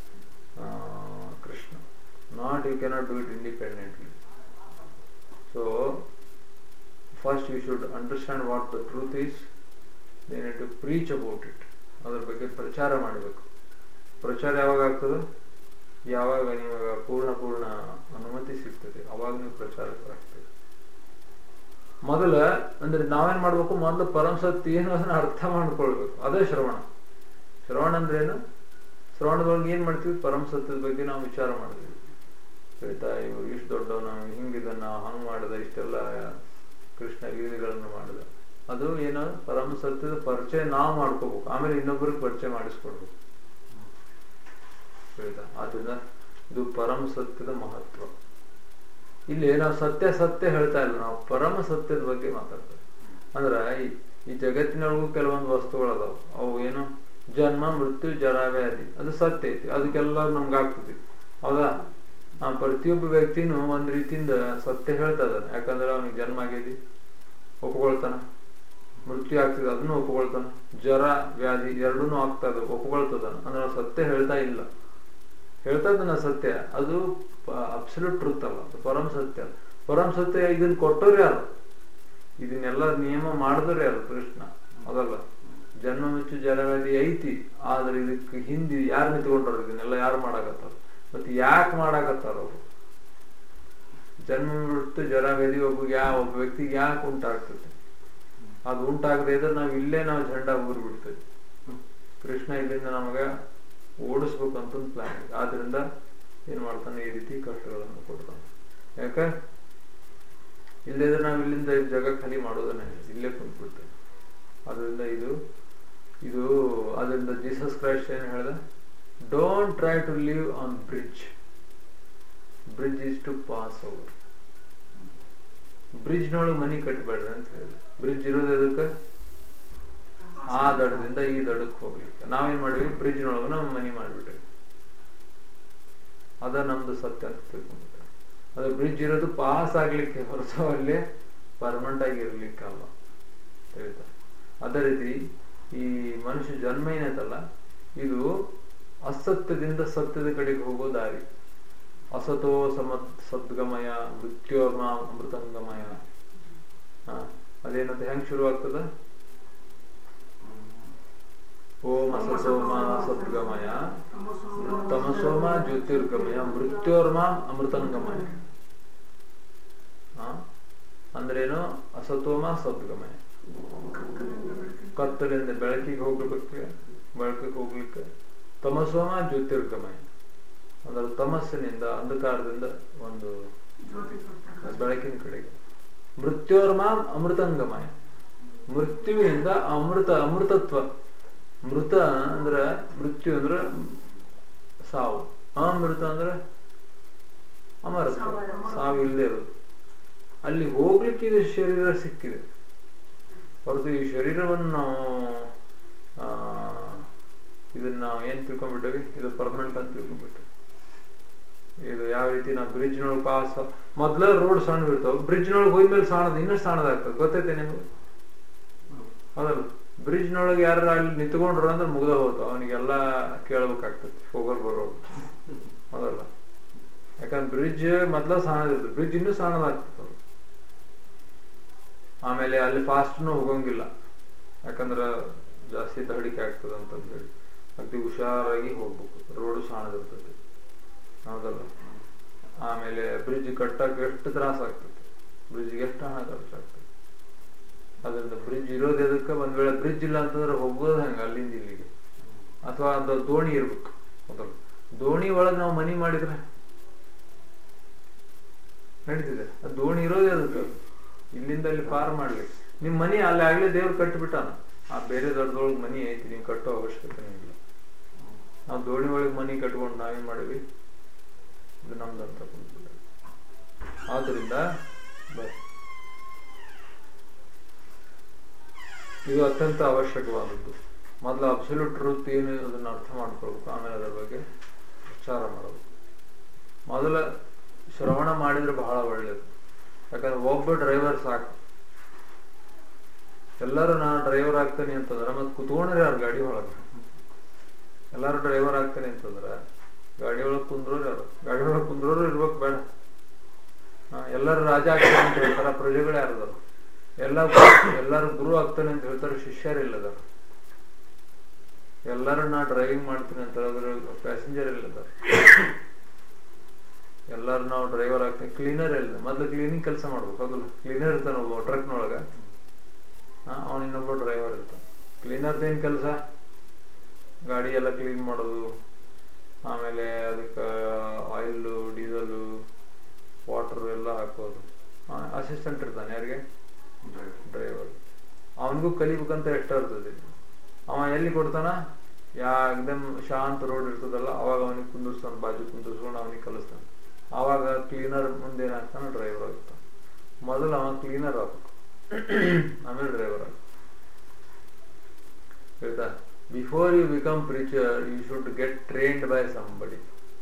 Krishna not you cannot do it independently so first you should understand what the truth is then to preach about it ಅದ್ರ ಬಗ್ಗೆ ಪ್ರಚಾರ ಮಾಡಬೇಕು ಪ್ರಚಾರ ಯಾವಾಗ ಆಗ್ತದೆ ಯಾವಾಗ ನಿಮಗೆ ಪೂರ್ಣ ಪೂರ್ಣ ಅನುಮತಿ ಸಿಗ್ತದೆ ಅವಾಗ ನೀವು ಪ್ರಚಾರಕರಾಗ್ತದೆ ಮೊದಲ ಅಂದ್ರೆ ನಾವೇನ್ ಮಾಡ್ಬೇಕು ಮೊದಲು ಪರಮಸತ್ತಿ ಏನು ಅದನ್ನ ಅರ್ಥ ಮಾಡ್ಕೊಳ್ಬೇಕು ಅದೇ ಶ್ರವಣ ಶ್ರವಣ ಅಂದ್ರೆ ಏನು ಶ್ರವಣದೊಳಗೆ ಏನ್ ಮಾಡ್ತೀವಿ ಪರಮಸತ್ಯದ ಬಗ್ಗೆ ನಾವು ವಿಚಾರ ಮಾಡ್ತೀವಿ ಆಯ್ತಾ ಇವು ಇಷ್ಟು ದೊಡ್ಡವನ ಹಿಂಗಿದನ್ನ ಹಂಗ್ ಮಾಡಿದ ಇಷ್ಟೆಲ್ಲ ಕೃಷ್ಣ ಲೀಲೆಗಳನ್ನು ಮಾಡಿದ ಅದು ಏನು ಪರಮ ಸತ್ಯದ ಪರಿಚಯ ನಾವು ಮಾಡ್ಕೋಬೇಕು ಆಮೇಲೆ ಇನ್ನೊಬ್ಬರಿಗೆ ಪರಿಚಯ ಮಾಡಿಸ್ಕೊಡ್ಬೇಕು ಆಯ್ತಾ ಆದ್ರಿಂದ ಇದು ಪರಮ ಸತ್ಯದ ಮಹತ್ವ ಇಲ್ಲಿ ನಾವು ಸತ್ಯ ಸತ್ಯ ಹೇಳ್ತಾ ಇಲ್ಲ ನಾವು ಪರಮ ಸತ್ಯದ ಬಗ್ಗೆ ಮಾತಾಡ್ತೇವೆ ಅಂದ್ರ ಈ ಈ ಜಗತ್ತಿನೊಳಗೂ ಕೆಲವೊಂದು ವಸ್ತುಗಳದಾವ ಅವು ಏನು ಜನ್ಮ ಮೃತ್ಯು ಜರ ವ್ಯಾಧಿ ಅದು ಸತ್ಯ ಐತಿ ಅದಕ್ಕೆಲ್ಲ ನಮ್ಗೆ ಆಗ್ತದೆ ಹೌದಾ ಆ ಪ್ರತಿಯೊಬ್ಬ ವ್ಯಕ್ತಿನೂ ಒಂದ್ ರೀತಿಯಿಂದ ಸತ್ಯ ಹೇಳ್ತಾ ಇದ್ದಾನೆ ಯಾಕಂದ್ರೆ ಅವನಿಗೆ ಜನ್ಮ ಆಗೈತಿ ಒಪ್ಕೊಳ್ತಾನ ಮೃತ್ಯು ಆಗ್ತದೆ ಅದನ್ನು ಒಪ್ಕೊಳ್ತಾನ ಜ್ವರ ವ್ಯಾಧಿ ಎರಡೂ ಆಗ್ತಾ ಇದಾವೆ ಒಪ್ಕೊಳ್ತದಾನ ಅಂದ್ರೆ ಅವ್ನು ಸತ್ಯ ಹೇಳ್ತಾ ಇಲ್ಲ ಹೇಳ್ತಾ ಇದ್ದಾನ ಸತ್ಯ ಅದು ಅಬ್ಸಲ್ಯೂಟ್ ಟ್ರೂತ್ ಅಲ್ಲ ಅದು ಪರಮ ಸತ್ಯ ಅಲ್ಲ. ಪರಮ ಸತ್ಯ ಇದನ್ನ ಕೊಟ್ಟವ್ರು ಯಾರು ಇದನ್ನೆಲ್ಲ ನಿಯಮ ಮಾಡಿದವ್ರು ಯಾರು ಕೃಷ್ಣ ಅದಲ್ಲ ಜನ್ಮ ಮೆಚ್ಚು ಜಲವ್ಯಾಧಿ ಐತಿ ಆದ್ರೆ ಇದಕ್ಕೆ ಹಿಂದಿ ಯಾರು ನಿಂತ್ಕೊಂಡ್ರು ಇದನ್ನೆಲ್ಲ ಯಾರು ಮಾಡಾಕತ್ತಾರ ಮತ್ತೆ ಯಾಕೆ ಮಾಡಾಕತ್ತಾರ ಅವರು ಜನ್ಮ ಮೃತ್ಯು ಜರ ವ್ಯಾಧಿ ಒಬ್ಬ ಯಾ ಒಬ್ಬ ವ್ಯಕ್ತಿಗೆ ಯಾಕೆ ಉಂಟಾಗ್ತದೆ ಅದು ಉಂಟಾಗದೆ ಇದ್ರೆ ನಾವು ಇಲ್ಲೇ ನಾವು ಝಂಡ ಊರ್ ಬಿಡ್ತೇವೆ ಕೃಷ್ಣ ಇಲ್ಲಿಂದ ನಮಗೆ ಓಡಿಸ್ಬೇಕು ಅಂತ ಒಂದು ಪ್ಲಾನ್ ಇದೆ ಆದ್ರಿಂದ ಏನ್ ಮಾಡ್ತಾನೆ ಈ ರೀತಿ ಕಷ್ಟಗಳನ್ನು ಕೊಡ್ತಾನೆ ಯಾಕೆ ಇಲ್ಲದಿದ್ರೆ ನಾವು ಇಲ್ಲಿಂದ ಈ ಜಾಗ ಖಾಲಿ ಮಾಡೋದನ್ನೇ ಇಲ್ಲೇ ಕುಂತ್ಬಿಡ್ತೇವೆ ಅದರಿಂದ ಇದು ಇದು ಅದರಿಂದ ಜೀಸಸ್ ಕ್ರೈಸ್ಟ್ ಏನ್ ಹೇಳ್ದ don't try to live on bridge bridge is to pass over ಬ್ರಿಡ್ಜ್ ನೊಳಗೆ ಮನಿ ಕಟ್ಟಬೇಡ್ರಿ ಅಂತ ಹೇಳಿದ್ರು ಬ್ರಿಡ್ಜ್ ಇರೋದು ಎದಕ್ಕೆ ಆ ದಡದಿಂದ ಈ ದಡಕ್ಕೆ ಹೋಗ್ಲಿಕ್ಕೆ ನಾವೇನ್ ಮಾಡಿವಿ ಬ್ರಿಡ್ಜ್ ನೊಳಗೆ ನಾವು ಮನಿ ಮಾಡ್ಬಿಟ್ರಿ ಅದ ನಮ್ದು ಸತ್ಯ ಅಂತ ತಿಳ್ಕೊಂಡ್ಬಿಟ್ರೆ ಅದು ಬ್ರಿಡ್ಜ್ ಇರೋದು ಪಾಸ್ ಆಗ್ಲಿಕ್ಕೆ ಹೊರತು ಅಲ್ಲಿ ಪರ್ಮನೆಂಟ್ ಆಗಿ ಇರ್ಲಿಕ್ಕೆ ಅಲ್ಲ ಹೇಳ್ತಾರೆ ಅದೇ ರೀತಿ ಈ ಮನುಷ್ಯ ಜನ್ಮ ಏನೈತಲ್ಲ ಇದು ಅಸತ್ಯದಿಂದ ಸತ್ಯದ ಕಡೆಗೆ ಹೋಗೋ ದಾರಿ ಅಸತೋ ಸಮ ಸದ್ಗಮಯ ಮೃತ್ಯೋರ್ಮ ಅಮೃತಂಗಮಯ ಹ ಅದೇನಂತ ಹೆಂಗ್ ಶುರು ಆಗ್ತದ ಓಂ ಅಸತೋಮ ಸದ್ಗಮಯ ತಮಸೋಮ ಜ್ಯೋತಿರ್ಗಮಯ ಮೃತ್ಯೋರ್ಮ ಅಮೃತಂಗಮಯ ಹ ಅಂದ್ರೇನು ಅಸತೋಮ ಸದ್ಗಮಯ ಕತ್ತಲಿಂದ ಬೆಳಕಿಗೆ ಹೋಗ್ಲಿಕ್ಕೆ ಬೆಳಕಿಗೆ ಹೋಗ್ಲಿಕ್ಕೆ ತಮಸೋಮ ಜ್ಯೋತಿರ್ಗಮಯ ಅಂದ್ರೆ ತಮಸ್ಸಿನಿಂದ ಅಂಧಕಾರದಿಂದ ಒಂದು ಬೆಳಕಿನ ಕಡೆಗೆ ಮೃತ್ಯೋರ್ಮ ಅಮೃತಂಗಮಯ ಮೃತ್ಯುವಿನಿಂದ ಅಮೃತ ಅಮೃತತ್ವ ಮೃತ ಅಂದ್ರ ಮೃತ್ಯು ಅಂದ್ರ ಸಾವು ಅಮೃತ ಅಂದ್ರ ಅಮರತ್ವ ಸಾವು ಇಲ್ಲದೆ ಇರೋದು ಅಲ್ಲಿ ಹೋಗ್ಲಿಕ್ಕೆ ಇದು ಶರೀರ ಸಿಕ್ಕಿದೆ ಹೊರತು ಈ ಶರೀರವನ್ನು ನಾವು ಆ, ಇದನ್ನ ನಾವು ಏನ್ ತಿಳ್ಕೊಂಡ್ಬಿಟ್ಟವಿ ಇದು ಪರ್ಮನೆಂಟ್ ಅಂತ ತಿಳ್ಕೊಂಡ್ಬಿಟ್ಟು ಇದು ಯಾವ ರೀತಿ ನಾವು ಬ್ರಿಡ್ಜ್ ನೊಳಗೆ ಪಾಸ್ ಮೊದ್ಲ ರೋಡ್ ಸಣ್ಣ ಇರ್ತಾವ ಬ್ರಿಡ್ಜ್ ನೊಳಗೆ ಹೋದ್ಮೇಲೆ ಸಣ್ಣದ ಇನ್ನಷ್ಟು ಸಣ್ಣದಾಗ್ತದೆ ಗೊತ್ತೈತೆ ನಿಮ್ಗೆ ಹೌದಲ್ಲ ಬ್ರಿಡ್ಜ್ ನೊಳಗೆ ಯಾರು ಅಲ್ಲಿ ನಿಂತ್ಕೊಂಡ್ರು ಅಂದ್ರೆ ಮುಗ್ದ ಹೋಗ್ತಾವ ಅವನಿಗೆಲ್ಲ ಕೇಳ್ಬೇಕಾಗ್ತದೆ ಹೋಗೋರು ಬರೋರು ಹೌದಲ್ಲ ಯಾಕಂದ್ರೆ ಬ್ರಿಡ್ಜ್ ಮೊದ್ಲ ಸಣ್ಣದಿರ್ತದೆ ಬ್ರಿಡ್ಜ್ ಇನ್ನೂ ಸಣ್ಣದಾಗ್ತದೆ ಆಮೇಲೆ ಅಲ್ಲಿ ಫಾಸ್ಟ್ನು ಹೋಗಂಗಿಲ್ಲ ಯಾಕಂದ್ರೆ ಜಾಸ್ತಿ ದಹಡಿಕೆ ಆಗ್ತದೆ ಅಂತಂದು ಹೇಳಿ ಅತಿ ಹುಷಾರಾಗಿ ಹೋಗ್ಬೇಕು ರೋಡ್ ಸಣ್ಣದಿರ್ತದೆ ಹೌದಲ್ಲ ಆಮೇಲೆ ಬ್ರಿಡ್ಜ್ ಕಟ್ಟಕ್ಕೆ ಎಷ್ಟು ತ್ರಾಸ ಆಗ್ತದೆ ಬ್ರಿಡ್ಜ್ಗೆ ಎಷ್ಟು ಹಣ ಖರ್ಚಾಗ್ತದೆ ಅದರಿಂದ ಬ್ರಿಡ್ಜ್ ಇರೋದು ಎದಕ್ಕೆ ಒಂದ್ ವೇಳೆ ಬ್ರಿಡ್ಜ್ ಇಲ್ಲ ಅಂತಂದ್ರೆ ಹೋಗೋದು ಹಂಗ ಅಲ್ಲಿಂದ ಇಲ್ಲಿಗೆ ಅಥವಾ ಒಂದು ದೋಣಿ ಇರ್ಬೇಕು ಹೌದಲ್ಲ ದೋಣಿ ಒಳಗೆ ನಾವು ಮನಿ ಮಾಡಿದ್ರೆ ನಡೀತಿದೆ ಅದು ದೋಣಿ ಇರೋದೇ ಅದಕ್ಕೆ ಅದು. ಇಲ್ಲಿಂದ ಅಲ್ಲಿ ಪಾರ್ ಮಾಡ್ಲಿ ನಿಮ್ ಮನಿ ಅಲ್ಲಿ ಆಗ್ಲೇ ದೇವ್ರು ಕಟ್ಟಿಬಿಟ್ಟಾನ ಆ ಬೇರೆ ದೊಡ್ಡದೊಳಗೆ ಮನಿ ಐತಿ ನೀವು ಕಟ್ಟೋ ಅವಶ್ಯಕತೆ ಇಲ್ಲ ನಾವು ದೋಣಿ ಒಳಗೆ ಮನಿ ಕಟ್ಕೊಂಡು ನಾವೇನ್ ಮಾಡಿವಿ ಇದು ನಮ್ದು ಅಂತ ಕುಂತ್ಬಿಟ್ಟೆ. ಆದ್ರಿಂದ ಬರ್ರಿ ಇದು ಅತ್ಯಂತ ಅವಶ್ಯಕವಾದದ್ದು ಮೊದಲು ಅಬ್ಸಲ್ಯೂಟ್ ಟ್ರೂತ್ ಏನು ಅದನ್ನ ಅರ್ಥ ಮಾಡ್ಕೊಳ್ಬೇಕು ಆಮೇಲೆ ಅದರ ಬಗ್ಗೆ ವಿಚಾರ ಮಾಡಬೇಕು ಮೊದಲ ಶ್ರವಣ ಮಾಡಿದ್ರೆ ಬಹಳ ಒಳ್ಳೇದು ಯಾಕಂದ್ರೆ ಒಬ್ಬ ಡ್ರೈವರ್ ಸಾಕು ಎಲ್ಲರೂ ನಾ ಡ್ರೈವರ್ ಆಗ್ತೇನೆ ಅಂತಂದ್ರೆ ಮತ್ತೆ ಕುತ್ಕೊಂಡ್ರೆ ಯಾರು ಗಾಡಿ ಒಳಗೆ ಎಲ್ಲರೂ ಡ್ರೈವರ್ ಆಗ್ತೇನೆ ಅಂತಂದ್ರೆ ಗಾಡಿ ಒಳಗೆ ಕುಂದ್ರೋರು ಯಾರು ಗಾಡಿ ಒಳಗೆ ಕುಂದ್ರೋರು ಇರ್ಬೇಕು ಬೇಡ ಹಾ, ಎಲ್ಲರೂ ರಾಜ ಆಗ್ತಾನೆ ಅಂತ ಹೇಳ್ತಾರ ಪ್ರಜೆಗಳು ಯಾರದಾರ ಎಲ್ಲ ಎಲ್ಲರೂ ಗುರು ಆಗ್ತಾನೆ ಅಂತ ಹೇಳ್ತಾರೆ ಶಿಷ್ಯರಿಲ್ಲದಾರ ಎಲ್ಲರೂ ನಾ ಡ್ರೈವಿಂಗ್ ಮಾಡ್ತೀನಿ ಅಂತ ಹೇಳಿದ್ರೆ ಪ್ಯಾಸೆಂಜರ್ ಇಲ್ಲದಾರ ಎಲ್ಲರೂ ನಾವು ಡ್ರೈವರ್ ಆಗ್ತೀವಿ ಕ್ಲೀನರ್ ಇಲ್ಲ ಮೊದ್ಲು ಕ್ಲೀನಿಂಗ್ ಕೆಲಸ ಮಾಡ್ಬೇಕು ಹೌದಲ್ಲ ಕ್ಲೀನರ್ ಇರ್ತಾನ ಒಬ್ಬ ಟ್ರಕ್ನೊಳಗ ಅವನ ಇನ್ನೊಬ್ಬ ಡ್ರೈವರ್ ಇರ್ತಾನೆ ಕ್ಲೀನರ್ದೇನ್ ಕೆಲಸ ಗಾಡಿ ಎಲ್ಲ ಕ್ಲೀನ್ ಮಾಡೋದು ಆಮೇಲೆ ಅದಕ್ಕೆ ಆಯಿಲ್ ಡೀಸೆಲ್ ವಾಟರ್ ಎಲ್ಲ ಹಾಕೋದು ಅಸಿಸ್ಟೆಂಟ್ ಇರ್ತಾನೆ ಯಾರಿಗೆ ಡ್ರೈವರ್ ಅವನಿಗೂ ಕಲಿಬೇಕಂತ ಎಷ್ಟ ಇರ್ತದೆ ಅವ ಎಲ್ಲಿ ಕೊಡ್ತಾನ ಯಾ ಎಕ್ದಮ್ ಶಾಂತ ರೋಡ್ ಇರ್ತದಲ್ಲ ಅವಾಗ ಅವನಿಗೆ ಕುಂದಿರ್ಸ್ತಾನ ಬಾಜು ಕುಂದಿರ್ಸ್ಕೊಂಡು ಅವನಿಗೆ ಕಲಿಸ್ತಾನೆ ಅವಾಗ ಕ್ಲೀನರ್ ಮುಂದೆ ಏನಾಗ್ತಾನ ಡ್ರೈವರ್ ಆಗ್ತಾನೆ ಮೊದಲು ಅವ ಕ್ಲೀನರ್ ಆಗ್ಬೇಕು ಆಮೇಲೆ ಡ್ರೈವರ್ ಆಗ್ತಾನೆ ಹೇಳ್ತಾ before you become preacher you should get trained by somebody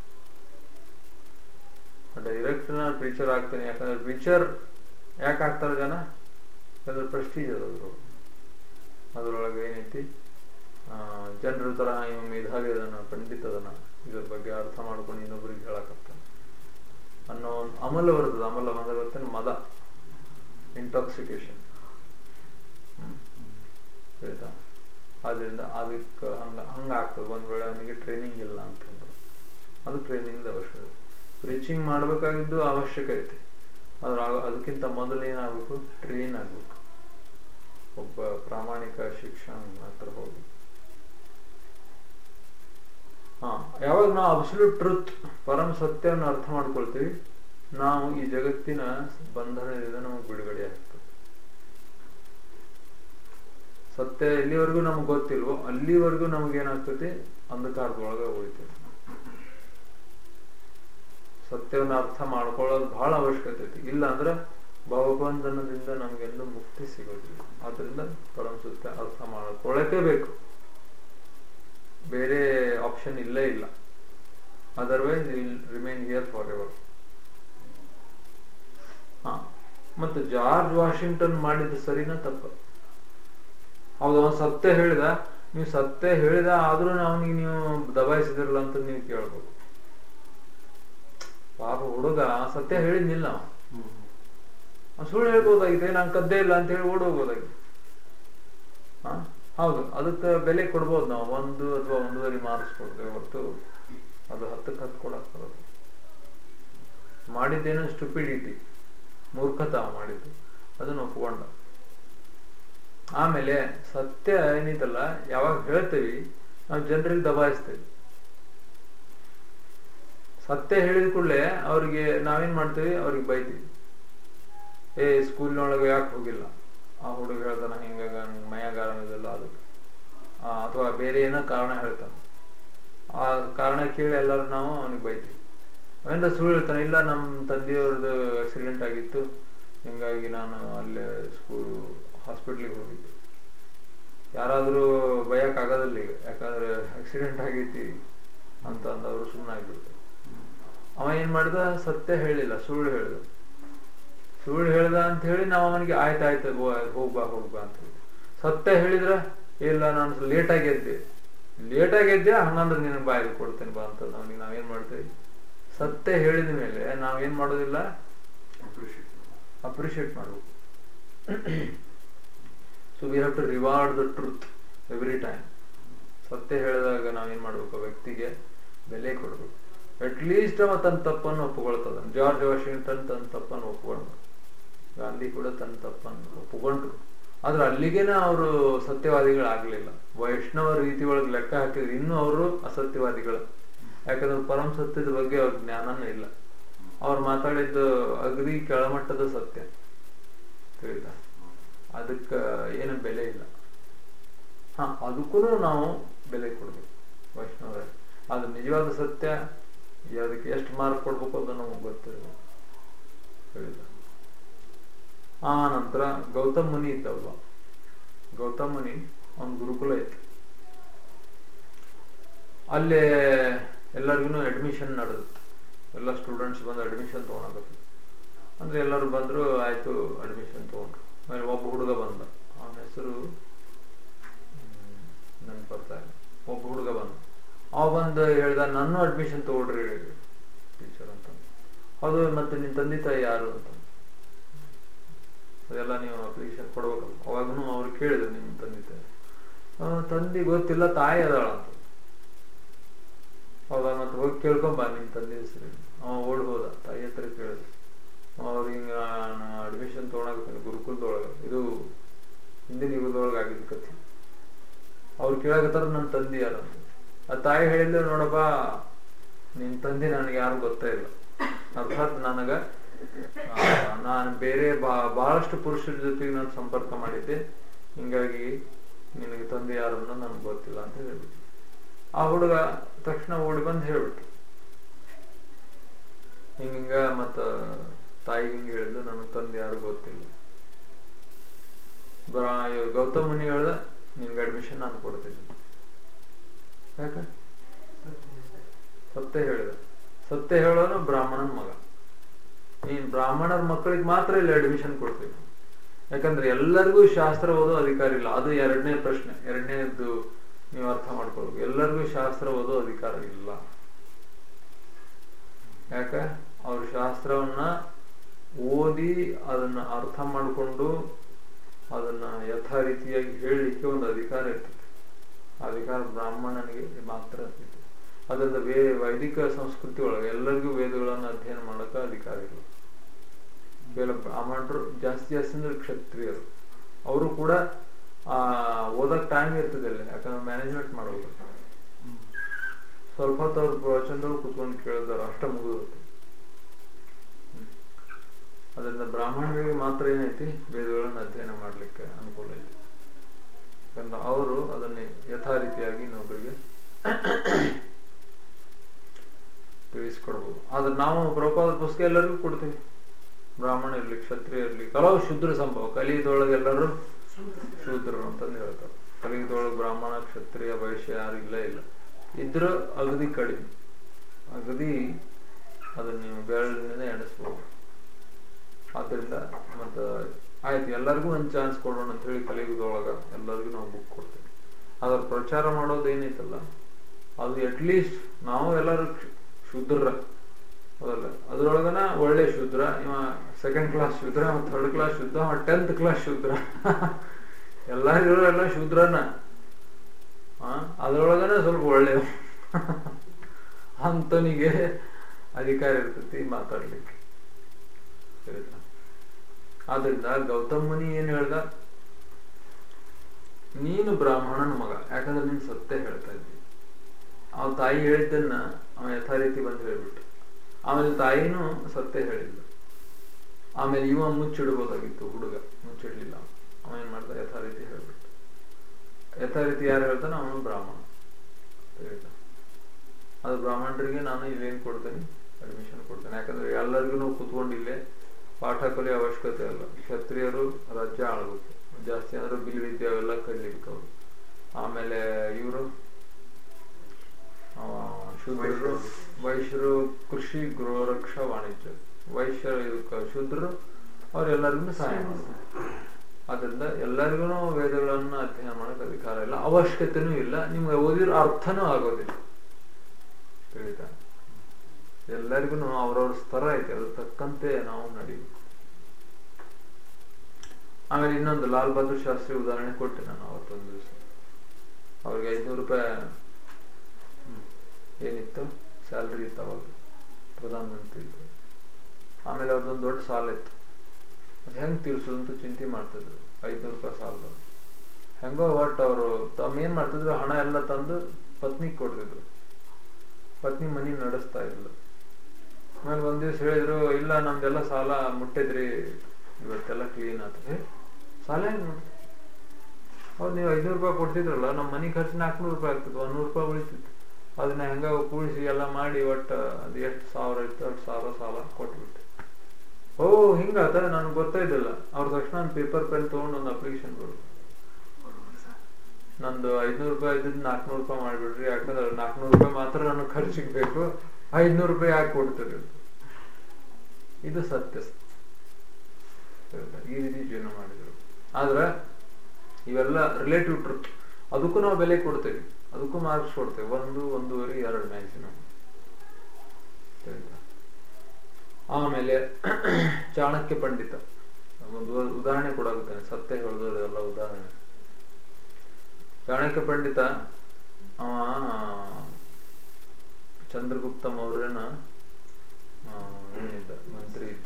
direct ನಾನು ಪ್ರೀಚರ್ ಆಗ್ತೇನೆ ಯಾಕಂದ್ರೆ ಪ್ರೀಚರ್ ಯಾಕೆ ಆಗ್ತಾರೆ ಜನ ಯಾಕಂದ್ರೆ ಪ್ರೆಸ್ಟೀಜ್ ಅದ ಅದ್ರೊಳಗೆ ಅದ್ರೊಳಗೆ ಏನೈತಿ ಜನರ ತರ ಇವ ಮೇಧಾವಿ ಅದನ್ನ ಪಂಡಿತ ಅದನ್ನ ಇದ್ರ ಬಗ್ಗೆ ಅರ್ಥ ಮಾಡ್ಕೊಂಡು ಇನ್ನೊಬ್ರಿಗೆ ಹೇಳಕತ್ತಾನೆ ಅನ್ನೋ ಒಂದು ಅಮಲ ಬರ್ತದೆ ಅಮಲ ಬಂದ ಬರ್ತೇನೆ ಮದ ಇಂಟಾಕ್ಸಿಕೇಶನ್ ಆಯ್ತಾ ಆದ್ರಿಂದ ಅದಕ್ಕೆ ಹಂಗ ಹಂಗ ಆಗ್ತದೆ ಒಂದ್ ವೇಳೆ ಅವನಿಗೆ ಟ್ರೈನಿಂಗ್ ಇಲ್ಲ ಅಂತಂದ್ರೆ ಅದು ಟ್ರೈನಿಂಗ್ ಅವಶ್ಯಕ ರೀಚಿಂಗ್ ಮಾಡ್ಬೇಕಾಗಿದ್ದು ಅವಶ್ಯಕ ಐತಿ ಆದ್ರೆ ಆ- ಅದಕ್ಕಿಂತ ಮೊದಲು ಏನಾಗಬೇಕು ಟ್ರೈನ್ ಆಗ್ಬೇಕು ಒಬ್ಬ ಪ್ರಾಮಾಣಿಕ ಶಿಕ್ಷಣ ಹತ್ರ ಹೋಗಿ ಹಾ ಯಾವಾಗ ನಾವು ಅಬ್ಸಲ್ಯೂಟ್ ಟ್ರುತ್ ಪರಮ ಸತ್ಯವನ್ನು ಅರ್ಥ ಮಾಡ್ಕೊಳ್ತೀವಿ ನಾವು ಈ ಜಗತ್ತಿನ ಬಂಧನದಿಂದ ನಮಗೆ ಬಿಡುಗಡೆ ಆಗ್ತದೆ ಸತ್ಯ ಎಲ್ಲಿವರೆಗೂ ನಮ್ಗೆ ಗೊತ್ತಿಲ್ವೋ ಅಲ್ಲಿವರೆಗೂ ನಮ್ಗೆ ಏನಾಗ್ತದೆ ಅಂಧಕಾರದೊಳಗೆ ಉಳಿತೀವಿ ಸತ್ಯವನ್ನು ಅರ್ಥ ಮಾಡ್ಕೊಳ್ಳೋದು ಬಹಳ ಅವಶ್ಯಕತೆ ಐತಿ ಇಲ್ಲ ಅಂದ್ರೆ ಭವಬಂಧನದಿಂದ ನಮ್ಗೆಂದು ಮುಕ್ತಿ ಸಿಗೋದಿಲ್ಲ ಆದ್ರಿಂದ ಪರಮ ಸತ್ಯ ಅರ್ಥ ಮಾಡ್ಕೊಳ್ಳೋಕೆ ಬೇಕು ಬೇರೆ ಆಪ್ಷನ್ ಇಲ್ಲೇ ಇಲ್ಲ otherwise will remain here forever ಹಾ ಮತ್ತು ಜಾರ್ಜ್ ವಾಷಿಂಗ್ಟನ್ ಮಾಡಿದ ಸರಿನಾ ತಪ್ಪ ಹೌದು ಅವನು ಸತ್ಯ ಹೇಳಿದ ನೀವು ಸತ್ಯ ಹೇಳಿದ ಆದ್ರೂ ಅವನಿಗೆ ನೀವು ದಬಾಯಿಸಿದಿರಲ್ಲ ಅಂತ ನೀವು ಕೇಳ್ಬೇಕು ಪಾಪ ಹುಡುಗ ಸತ್ಯ ಹೇಳಿದ್ನಿಲ್ಲ ಅವ ಅವ್ನು ಸುಳ್ಳು ಹೇಳ್ಬೋದಾಗಿದೆ ನಾನು ಕದ್ದೇ ಇಲ್ಲ ಅಂತ ಹೇಳಿ ಓಡೋಗ್ಬೋದಾಗಿದೆ ಹಾ ಹೌದು ಅದಕ್ಕೆ ಬೆಲೆ ಕೊಡ್ಬೋದು ನಾವು ಒಂದು ಅಥವಾ ಒಂದೂವರೆ ಮಾರ್ಕ್ಸ್ ಕೊಡ್ತೇವೆ ಹೊರತು ಅದು ಹತ್ತಕ್ಕೆ ಹತ್ತು ಕೊಡಕ್ ಬರೋದು ಮಾಡಿದ್ದೇನೋ ಸ್ಟುಪಿಡಿಟಿ ಮೂರ್ಖತ ಅವ ಮಾಡಿದ್ದು ಅದನ್ನ ಒಪ್ಕೊಂಡ ಆಮೇಲೆ ಸತ್ಯ ಏನಿದಲ್ಲ ಯಾವಾಗ ಹೇಳ್ತೇವಿ ನಾವು ಜನರಿಗೆ ದಬಾಯಿಸ್ತೇವೆ ಸತ್ಯ ಹೇಳಿದ ಕೂಡಲೇ ಅವ್ರಿಗೆ ನಾವೇನ್ ಮಾಡ್ತೇವಿ ಅವ್ರಿಗೆ ಬೈತೀವಿ ಏ ಸ್ಕೂಲ್ನೊಳಗೆ ಯಾಕೆ ಹೋಗಿಲ್ಲ ಆ ಹುಡುಗ ಹೇಳ್ತಾನ ಹಿಂಗಾಗ ನಂಗ್ ಮೈಯಾಗ ಆರಾಮಿದಲ್ಲ ಅದಕ್ಕೆ ಅಥವಾ ಬೇರೆ ಏನೋ ಕಾರಣ ಹೇಳ್ತಾನ ಆ ಕಾರಣ ಕೇಳಿ ಎಲ್ಲರೂ ನಾವು ಅವನಿಗೆ ಬೈತೀವಿ ಅವೇಂದ್ರ ಸುಳ್ಳು ಹೇಳ್ತಾನೆ ಇಲ್ಲ ನಮ್ಮ ತಂದೆಯವ್ರದ್ದು ಆಕ್ಸಿಡೆಂಟ್ ಆಗಿತ್ತು ಹಿಂಗಾಗಿ ನಾನು ಅಲ್ಲೇ ಸ್ಕೂಲ್ ಹಾಸ್ಪಿಟ್ಲಿಗೆ ಹೋಗಿದ್ದೆ ಯಾರಾದರೂ ಬಯಕ್ ಆಗೋದಿಲ್ಲ ಈಗ ಯಾಕಂದ್ರೆ ಆಕ್ಸಿಡೆಂಟ್ ಆಗೈತಿ ಅಂತ ಅಂದವರು ಸುಮ್ಮನೆ ಆಗ್ಬಿಡ್ತಾರೆ ಅವ ಏನ್ ಮಾಡಿದ ಸತ್ಯ ಹೇಳಿಲ್ಲ ಸುಳ್ಳು ಹೇಳಿದ ಸುಳ್ಳು ಹೇಳ್ದ ಅಂತ ಹೇಳಿ ನಾವು ಅವನಿಗೆ ಆಯ್ತು ಆಯ್ತು ಹೋಗ್ಬಾ ಹೋಗ್ಬಾ ಅಂತ ಹೇಳಿ ಸತ್ಯ ಹೇಳಿದ್ರ ಇಲ್ಲ ನಾನು ಲೇಟ್ ಆಗಿ ಎದ್ದೆ ಲೇಟ್ ಆಗಿ ಎದ್ದೆ ಹಂಗಂದ್ರೆ ನಿನ್ನ ಬಾಯಿಗೆ ಕೊಡ್ತೇನೆ ಬಾ ಅಂತ ಅವನಿಗೆ ನಾವೇನ್ ಮಾಡ್ತೇವೆ ಸತ್ಯ ಹೇಳಿದ ಮೇಲೆ ನಾವೇನ್ ಮಾಡೋದಿಲ್ಲ ಅಪ್ರಿಷಿಯೇಟ್ ಮಾಡಬೇಕು so we have to reward the truth every time ಸತ್ಯ ಹೇಳಿದಾಗ ನಾವೇನ್ ಮಾಡ್ಬೇಕು ಆ ವ್ಯಕ್ತಿಗೆ ಬೆಲೆ ಕೊಡ್ಬೇಕು ಅಟ್ ಲೀಸ್ಟ್ ಅವ ತನ್ನ ತಪ್ಪನ್ನು ಒಪ್ಪಿಕೊಳ್ತದ ಜಾರ್ಜ್ ವಾಷಿಂಗ್ಟನ್ ತನ್ನ ತಪ್ಪನ್ನು ಒಪ್ಕೊಂಡ ಗಾಂಧಿ ಕೂಡ ತನ್ನ ತಪ್ಪನ್ನು ಒಪ್ಪಿಕೊಂಡ್ರು ಆದ್ರೆ ಅಲ್ಲಿಗೇನೆ ಅವರು ಸತ್ಯವಾದಿಗಳಾಗ್ಲಿಲ್ಲ ವೈಷ್ಣವ ರೀತಿ ಒಳಗೆ ಲೆಕ್ಕ ಹಾಕಿದ್ರೆ ಇನ್ನೂ ಅವರು ಅಸತ್ಯವಾದಿಗಳು ಯಾಕಂದ್ರೆ ಪರಮ ಸತ್ಯದ ಬಗ್ಗೆ ಅವ್ರ ಜ್ಞಾನನೇ ಇಲ್ಲ ಅವ್ರು ಮಾತಾಡಿದ್ದು ಅಗದಿ ಕೆಳಮಟ್ಟದ ಸತ್ಯ ತಿಳಿತಾ ಅದಕ್ಕೆ ಏನು ಬೆಲೆ ಇಲ್ಲ ಹಾ ಅದಕ್ಕೂ ನಾವು ಬೆಲೆ ಕೊಡ್ಬೇಕು ವೈಷ್ಣವರ ಅದು ನಿಜವಾದ ಸತ್ಯ ಅದಕ್ಕೆ ಎಷ್ಟು ಮಾರ್ಕ್ ಕೊಡ್ಬೇಕು ಅದು ನಮಗೆ ಗೊತ್ತಿಲ್ಲ ತಿಳಿತಾ ಆ ನಂತರ ಗೌತಮ್ ಮುನಿ ಇದ್ದಲ್ವ ಗೌತಮ್ ಮುನಿ ಒಂದು ಗುರುಕುಲ ಇತ್ತು ಅಲ್ಲೇ ಎಲ್ಲರಿಗೂ ಅಡ್ಮಿಷನ್ ನಡೆದಿತ್ತು ಎಲ್ಲ ಸ್ಟೂಡೆಂಟ್ಸ್ ಬಂದು ಅಡ್ಮಿಷನ್ ತೊಗೊಳಕತ್ತು ಅಂದ್ರೆ ಎಲ್ಲರೂ ಬಂದ್ರು ಆಯ್ತು ಅಡ್ಮಿಷನ್ ತೊಗೊಂಡ್ರು ಆಮೇಲೆ ಒಬ್ಬ ಹುಡುಗ ಬಂದ ಅವನ ಹೆಸರು ನನ್ಗೆ ಬರ್ತಾ ಇಲ್ಲ ಒಬ್ಬ ಹುಡುಗ ಬಂದ ಅವ ಬಂದು ಹೇಳ್ದ ನನ್ನ ಅಡ್ಮಿಷನ್ ತಗೊಳ್ರಿ ಟೀಚರ್ ಅಂತ ಹೌದು ಮತ್ತೆ ನಿನ್ನ ತಂದೆ ತಾಯಿ ಯಾರು ಅಂತ ಅದೆಲ್ಲ ನೀವು ಅಪ್ಲಿಕೇಶನ್ ಕೊಡ್ಬೇಕಲ್ಲ ಅವಾಗೂ ಅವ್ರು ಕೇಳಿದ್ರು ನಿಮ್ಮ ತಂದೆ ತಾಯಿ ಆ, ತಂದೆ ಗೊತ್ತಿಲ್ಲ ತಾಯಿ ಅದಾಳ ಅಂತ ಹೌದಾ ಮತ್ತೆ ಹೋಗಿ ಕೇಳ್ಕೊಂಬ ನಿಮ್ಮ ತಂದೆ ಹೆಸರು ಅವ ಓಡ್ ಹೋದ ತಾಯಿ ಹತ್ರ ಕೇಳಿದ ಅವ್ರು ಹಿಂಗ ಅಡ್ಮಿಷನ್ ತೊಗೊಳಕತ್ತೀನಿ ಗುರುಕುಲದೊಳಗೆ ಇದು ಹಿಂದಿನ ಯುಗದೊಳಗೆ ಆಗಿದ್ದ ಕಥೆ ಅವ್ರು ಕೇಳಕತ್ತಾರ ನನ್ನ ತಂದೆ ಯಾರು ಅಂತ ಆ ತಾಯಿ ಹೇಳಿದ್ಲು ನೋಡಪ್ಪ ನಿನ್ ತಂದೆ ನನಗೆ ಯಾರು ಗೊತ್ತೇ ಇಲ್ಲ ಅರ್ಥಾತ್ ನನಗ ಆ, ನಾನು ಬೇರೆ ಬಾ ಬಹಳಷ್ಟು ಪುರುಷರ ಜೊತೆಗೆ ನಾನು ಸಂಪರ್ಕ ಮಾಡಿದ್ದೆ ಹಿಂಗಾಗಿ ನಿನಗೆ ತಂದೆ ಯಾರು ಅನ್ನೋದು ನನಗೆ ಗೊತ್ತಿಲ್ಲ ಅಂತ ಹೇಳ್ಬಿಟ್ಟು ಆ ಹುಡುಗ ತಕ್ಷಣ ಓಡಿ ಬಂದು ಹೇಳ್ಬಿಟ್ಟು ಹಿಂಗ ಮತ್ತ ತಾಯಿ ಹಿಂಗ ಹೇಳಿದ್ದು ನನಗೆ ತಂದೆ ಯಾರು ಗೊತ್ತಿಲ್ಲ ಬರ ಇವ್ರು ಗೌತಮ್ ಮುನಿ ಹೇಳ್ದ ನಿನ್ಗೆ ಅಡ್ಮಿಷನ್ ನಾನು ಕೊಡ್ತೀನಿ ಯಾಕ ಸತ್ಯ ಹೇಳಿದ ಸತ್ಯ ಹೇಳೋನು ಬ್ರಾಹ್ಮಣನ ಮಗ ನೀನ್ ಬ್ರಾಹ್ಮಣರ ಮಕ್ಕಳಿಗೆ ಮಾತ್ರ ಇಲ್ಲಿ ಅಡ್ಮಿಷನ್ ಕೊಡ್ತೀವಿ ಯಾಕಂದ್ರೆ ಎಲ್ಲರಿಗೂ ಶಾಸ್ತ್ರ ಓದೋ ಅಧಿಕಾರ ಇಲ್ಲ ಅದು ಎರಡನೇ ಪ್ರಶ್ನೆ ಎರಡನೇದ್ದು ನೀವು ಅರ್ಥ ಮಾಡ್ಕೊಳ್ಬೇಕು ಎಲ್ಲರಿಗೂ ಶಾಸ್ತ್ರ ಓದೋ ಅಧಿಕಾರ ಇಲ್ಲ ಯಾಕ ಅವ್ರ ಶಾಸ್ತ್ರವನ್ನ ಓದಿ ಅದನ್ನ ಅರ್ಥ ಮಾಡಿಕೊಂಡು ಅದನ್ನ ಯಥಾ ರೀತಿಯಾಗಿ ಹೇಳಲಿಕ್ಕೆ ಒಂದು ಅಧಿಕಾರ ಇರ್ತದೆ ಆ ಅಧಿಕಾರ ಬ್ರಾಹ್ಮಣನಿಗೆ ಮಾತ್ರ ಇರ್ತದೆ ಅದರಿಂದ ವೇ ವೈದಿಕ ಸಂಸ್ಕೃತಿ ಒಳಗೆ ಎಲ್ಲರಿಗೂ ವೇದಗಳನ್ನು ಅಧ್ಯಯನ ಮಾಡಕ ಅಧಿಕಾರ ಇಲ್ಲ ಬೇರೆ ಬ್ರಾಹ್ಮಣರು ಜಾಸ್ತಿ ಜಾಸ್ತಿ ಅಂದ್ರೆ ಕ್ಷತ್ರಿಯರು ಅವರು ಕೂಡ ಆ ಓದಕ್ ಟೈಮ್ ಇರ್ತದೆ ಅಲ್ಲಿ ಯಾಕಂದ್ರೆ ಮ್ಯಾನೇಜ್ಮೆಂಟ್ ಮಾಡಬೇಕು ಸ್ವಲ್ಪ ಹೊತ್ತು ಅವ್ರ ಪ್ರವಚನದವ್ರು ಕುತ್ಕೊಂಡು ಕೇಳಿದಾರೆ ಅಷ್ಟ ಮುಗಿದೋಗುತ್ತೆ ಅದರಿಂದ ಬ್ರಾಹ್ಮಣರಿಗೆ ಮಾತ್ರ ಏನೈತಿ ವೇದಗಳನ್ನು ಅಧ್ಯಯನ ಮಾಡ್ಲಿಕ್ಕೆ ಅನುಕೂಲ ಐತಿ ಯಾಕಂದ್ರೆ ಅವರು ಅದನ್ನೇ ಯಥಾ ರೀತಿಯಾಗಿ ಇನ್ನೊಬ್ಬರಿಗೆ ತಿಳಿಸ್ಕೊಡ್ಬೋದು ಆದ್ರೆ ನಾವು ಪ್ರಭುಪಾದ ಪುಸ್ತಕ ಎಲ್ಲರಿಗೂ ಕೊಡ್ತೀವಿ ಬ್ರಾಹ್ಮಣ ಇರ್ಲಿ ಕ್ಷತ್ರಿಯ ಇರ್ಲಿ ಕೆಲವು ಶುದ್ರ ಸಂಭವ ಕಲಿಯುಗದೊಳಗೆ ಎಲ್ಲರೂ ಶೂದ್ರರು ಅಂತಂದು ಹೇಳ್ತಾರೆ ಕಲಿಯುಗದೊಳಗೆ ಬ್ರಾಹ್ಮಣ ಕ್ಷತ್ರಿಯ ವೈಶ್ಯ ಯಾರು ಇಲ್ಲ ಇಲ್ಲ ಇದ್ರ ಅಗದಿ ಕಡಿಮೆ ಅಗದಿ ಅದನ್ನ ನೀವು ಬೆರಳಿನಿಂದ ಎಣಿಸ್ಬೋದು ಆದ್ರಿಂದ ಮತ್ತ ಆಯ್ತು ಎಲ್ಲರಿಗೂ ಒಂದು ಚಾನ್ಸ್ ಕೊಡೋಣ ಅಂತ ಹೇಳಿ ಕಲಿಯುಗದೊಳಗ ಎಲ್ಲರಿಗೂ ನಾವು ಬುಕ್ ಕೊಡ್ತೀವಿ ಅದ್ರ ಪ್ರಚಾರ ಮಾಡೋದು ಏನೈತಲ್ಲ ಅದು ಅಟ್ಲೀಸ್ಟ್ ನಾವು ಎಲ್ಲರೂ ಶೂದ್ರ ಹೌದಲ್ಲ ಅದ್ರೊಳಗನ ಒಳ್ಳೆ ಶೂದ್ರ ಇವ ಸೆಕೆಂಡ್ ಕ್ಲಾಸ್ ಶೂದ್ರ ಥರ್ಡ್ ಕ್ಲಾಸ್ ಶೂದ್ರ ಟೆಂತ್ ಕ್ಲಾಸ್ ಶೂದ್ರ ಎಲ್ಲರಿಗೂ ಎಲ್ಲ ಶೂದ್ರನ ಆ ಅದ್ರೊಳಗನ ಸ್ವಲ್ಪ ಒಳ್ಳೆ ಅಂತನಿಗೆ ಅಧಿಕಾರ ಇರ್ತೈತಿ ಮಾತಾಡ್ಲಿಕ್ಕೆ ಆಯ್ತಾ? ಆದ್ರಿಂದ ಗೌತಮ್ ಮುನಿ ಏನ್ ಹೇಳ್ದ ನೀನು ಬ್ರಾಹ್ಮಣನ ಮಗ ಯಾಕಂದ್ರೆ ನೀನ್ ಸತ್ಯ ಹೇಳ್ತಾ ಇದ್ದಿ ಅವ ತಾಯಿ ಹೇಳಿದ್ದನ್ನ ಅವ ಯಥಾ ರೀತಿ ಬಂದು ಹೇಳ್ಬಿಟ್ಟು ಆಮೇಲೆ ತಾಯಿನೂ ಸತ್ಯ ಹೇಳಿಲ್ಲ ಆಮೇಲೆ ಇವ ಮುಚ್ಚಿಡ್ಬೋದಾಗಿತ್ತು ಹುಡುಗ ಮುಚ್ಚಿಡ್ಲಿಲ್ಲ ಅವ. ಅವ ಏನ್ ಮಾಡ್ದ ಯಥಾ ರೀತಿ ಹೇಳ್ಬಿಟ್ಟು ಯಥಾ ರೀತಿ ಯಾರು ಹೇಳ್ತಾನೆ ಅವನು ಬ್ರಾಹ್ಮಣ ಅಂತ ಹೇಳ್ದ ಅದು ಬ್ರಾಹ್ಮಣರಿಗೆ ನಾನು ಇಲ್ಲೇನ್ ಕೊಡ್ತೇನೆ ಅಡ್ಮಿಷನ್ ಕೊಡ್ತೇನೆ ಯಾಕಂದ್ರೆ ಎಲ್ಲರಿಗೂ ನಾವು ಕುತ್ಕೊಂಡು ಇಲ್ಲೇ ಪಾಠ ಕಲಿಯೋ ಅವಶ್ಯಕತೆ ಇಲ್ಲ ಕ್ಷತ್ರಿಯರು ರಾಜ್ಯ ಆಳ್ಬೇಕು ಜಾಸ್ತಿ ಅಂದ್ರೆ ಬಿಲ್ ವಿದ್ಯೆ ಅವೆಲ್ಲ ಕಲಿಬೇಕು ಅವರು ಆಮೇಲೆ ಇವರು ಶೂದ್ರರು ವೈಶ್ಯರು ಕೃಷಿ ಗೃಹರಕ್ಷ ವಾಣಿಜ್ಯ ವೈಶ್ಯರು ಇದಕ್ಕೆ ಶೂದ್ರರು ಅವರೆಲ್ಲರಿಗೂ ಸಹಾಯ ಮಾಡ್ತಾರೆ ಆದ್ರಿಂದ ಎಲ್ಲರಿಗೂ ವೇದಗಳನ್ನು ಅಧ್ಯಯನ ಮಾಡಕ್ ಅಧಿಕಾರ ಇಲ್ಲ ಅವಶ್ಯಕತೆನೂ ಇಲ್ಲ ನಿಮ್ಗೆ ಓದಿರೋ ಅರ್ಥನೂ ಆಗೋದಿಲ್ಲ ತಿಳಿತಾ ಎಲ್ಲರಿಗೂ ಅವ್ರವ್ರ ಸ್ತರ ಐತೆ ಅದ್ರ ತಕ್ಕಂತೆ ನಾವು ನಡಿಬೇಕು ಆಮೇಲೆ ಇನ್ನೊಂದು ಲಾಲ್ ಬಹದ್ದೂರ್ ಶಾಸ್ತ್ರಿ ಉದಾಹರಣೆ ಕೊಟ್ಟೆ ನಾನು ಅವತ್ತೊಂದು ದಿವಸ ಅವ್ರಿಗೆ ಐದ್ನೂರು ರೂಪಾಯಿ ಏನಿತ್ತು ಸ್ಯಾಲ್ರಿ ಇತ್ತು ಅವಾಗ ಪ್ರಧಾನ ಮಂತ್ರಿ ಇತ್ತು ಆಮೇಲೆ ಅವ್ರದ್ದೊಂದು ದೊಡ್ಡ ಸಾಲ ಇತ್ತು ಅದು ಹೆಂಗ್ ತೀರ್ಸೋದು ಅಂತ ಚಿಂತೆ ಮಾಡ್ತಿದ್ರು ಐದ್ನೂರು ರೂಪಾಯಿ ಸಾಲ ಹೆಂಗೋ ಒಟ್ಟು ಅವರು ತಮ್ಮ ಏನ್ ಮಾಡ್ತಿದ್ರು ಹಣ ಎಲ್ಲ ತಂದು ಪತ್ನಿಗೆ ಕೊಡ್ತಿದ್ರು ಪತ್ನಿ ಮನಿ ನಡೆಸ್ತಾ ಇದ್ಲು ಆಮೇಲೆ ಒಂದ್ ದಿವ್ಸ ಹೇಳಿದ್ರು ಇಲ್ಲ ನಮ್ದೆಲ್ಲ ಸಾಲ ಮುಟ್ಟಿದ್ರಿ ಇವತ್ತೆಲ್ಲ ಕ್ಲೀನ್ ಆತು ಏ ಸಾಲ ಹೆಂಗ್ ಮುಟ್ತು ಹೌದು ನೀವು ಐದ್ನೂರು ರೂಪಾಯಿ ಕೊಡ್ತಿದ್ರಲ್ಲ ನಮ್ಮ ಮನೆ ಖರ್ಚು ನಾಲ್ಕುನೂರು ರೂಪಾಯಿ ಆಗ್ತದೆ ಒಂದೂರು ರೂಪಾಯಿ ಉಳಿತಿತ್ತು ಅದನ್ನ ಹೆಂಗ ಕೂಡಿಸಿ ಎಲ್ಲ ಮಾಡಿ ಒಟ್ಟು ಅದು ಎಷ್ಟು ಸಾವಿರ ಇತ್ತು ಅಷ್ಟು ಸಾವಿರ ಸಾಲ ಕೊಟ್ಬಿಟ್ಟೆ ಓ ಹಿಂಗಾತ ನನಗೆ ಗೊತ್ತಾಯ್ದಿಲ್ಲ ಅವ್ರ ತಕ್ಷಣ ಒಂದು ಪೇಪರ್ ಪೆನ್ ತೊಗೊಂಡು ಒಂದು ಅಪ್ಲಿಕೇಶನ್ ಕೊಡು ನಂದು ಐದ್ನೂರು ರೂಪಾಯಿ ಇದ್ದಿದ್ದು ನಾಲ್ಕುನೂರು ರೂಪಾಯಿ ಮಾಡಿಬಿಡ್ರಿ ಯಾಕಂದ್ರೆ ನಾಲ್ಕುನೂರು ರೂಪಾಯಿ ಮಾತ್ರ ನನಗೆ ಖರ್ಚಿಗೆ ಬೇಕು ಐದ್ನೂರು ರೂಪಾಯಿ ಯಾಕೆ ಕೊಡ್ತೀರಿ ಇದು ಸತ್ಯ ಈ ರೀತಿ ಜೀವನ ಮಾಡಿದ್ರು ಆದ್ರೆ ಇವೆಲ್ಲ ರಿಲೇಟಿವ್ ಟ್ರೂತ್ ಅದಕ್ಕೂ ನಾವು ಬೆಲೆ ಕೊಡ್ತೇವೆ ಅದಕ್ಕೂ ಮಾರ್ಕ್ಸ್ ಕೊಡ್ತೇವೆ ಒಂದು ಒಂದೂವರೆ ಎರಡು ಮ್ಯಾಕ್ಸಿಮಮ್ ಆಮೇಲೆ ಚಾಣಕ್ಯ ಪಂಡಿತ ಒಂದು ಉದಾಹರಣೆ ಕೊಡಾಗುತ್ತೇನೆ ಸತ್ಯ ಹೇಳಿದವರು ಎಲ್ಲ ಉದಾಹರಣೆ ಚಾಣಕ್ಯ ಪಂಡಿತ ಅವ ಚಂದ್ರಗುಪ್ತ ಮೌರ್ಯನ ಆ, ಏನಿದ್ದ ಮಂತ್ರಿ ಇದ್ದ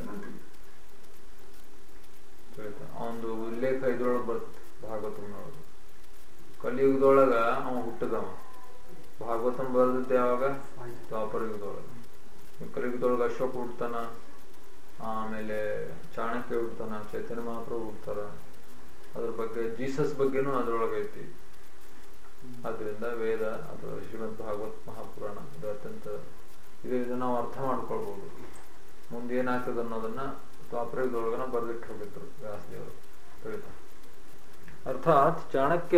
ಅವನದು ಉಲ್ಲೇಖ ಇದ್ರೊಳಗೆ ಬರ್ತದೆ ಭಾಗವತಮ್ನೊಳಗೆ ಕಲಿಯುಗದೊಳಗ ಅವ ಹುಟ್ಟದವ ಭಾಗವತಂ ಬರೆದದ್ದು ಯಾವಾಗ ದ್ವಾಪರ ಯುಗದೊಳಗೆ ಕಲಿಯುಗದೊಳಗೆ ಅಶೋಕ ಹುಡ್ತಾನ ಆಮೇಲೆ ಚಾಣಕ್ಯ ಹುಡ್ತಾನ ಚೈತನ್ಯ ಮಹಾಪ್ರಭು ಹುಡ್ತಾರ ಅದ್ರ ಬಗ್ಗೆ ಜೀಸಸ್ ಬಗ್ಗೆನೂ ಅದ್ರೊಳಗೆ ಐತಿ ಅದರಿಂದ ವೇದ ಅಥವಾ ಶ್ರೀಮದ್ ಭಾಗವತ್ ಮಹಾಪುರಾಣ ಇದು ಅತ್ಯಂತ ಇದು ಇದನ್ನ ನಾವು ಅರ್ಥ ಮಾಡ್ಕೊಳ್ಬಹುದು ಮುಂದೆ ಏನಾಗ್ತದೆ ಅನ್ನೋದನ್ನ ದ್ವಾಪರಯುಗದೊಳಗನ ಬರ್ದಿಟ್ಟು ಹೋಗಿದ್ರು ವ್ಯಾಸದೇವರು ತಿಳಿತ ಅರ್ಥಾತ್ ಚಾಣಕ್ಯ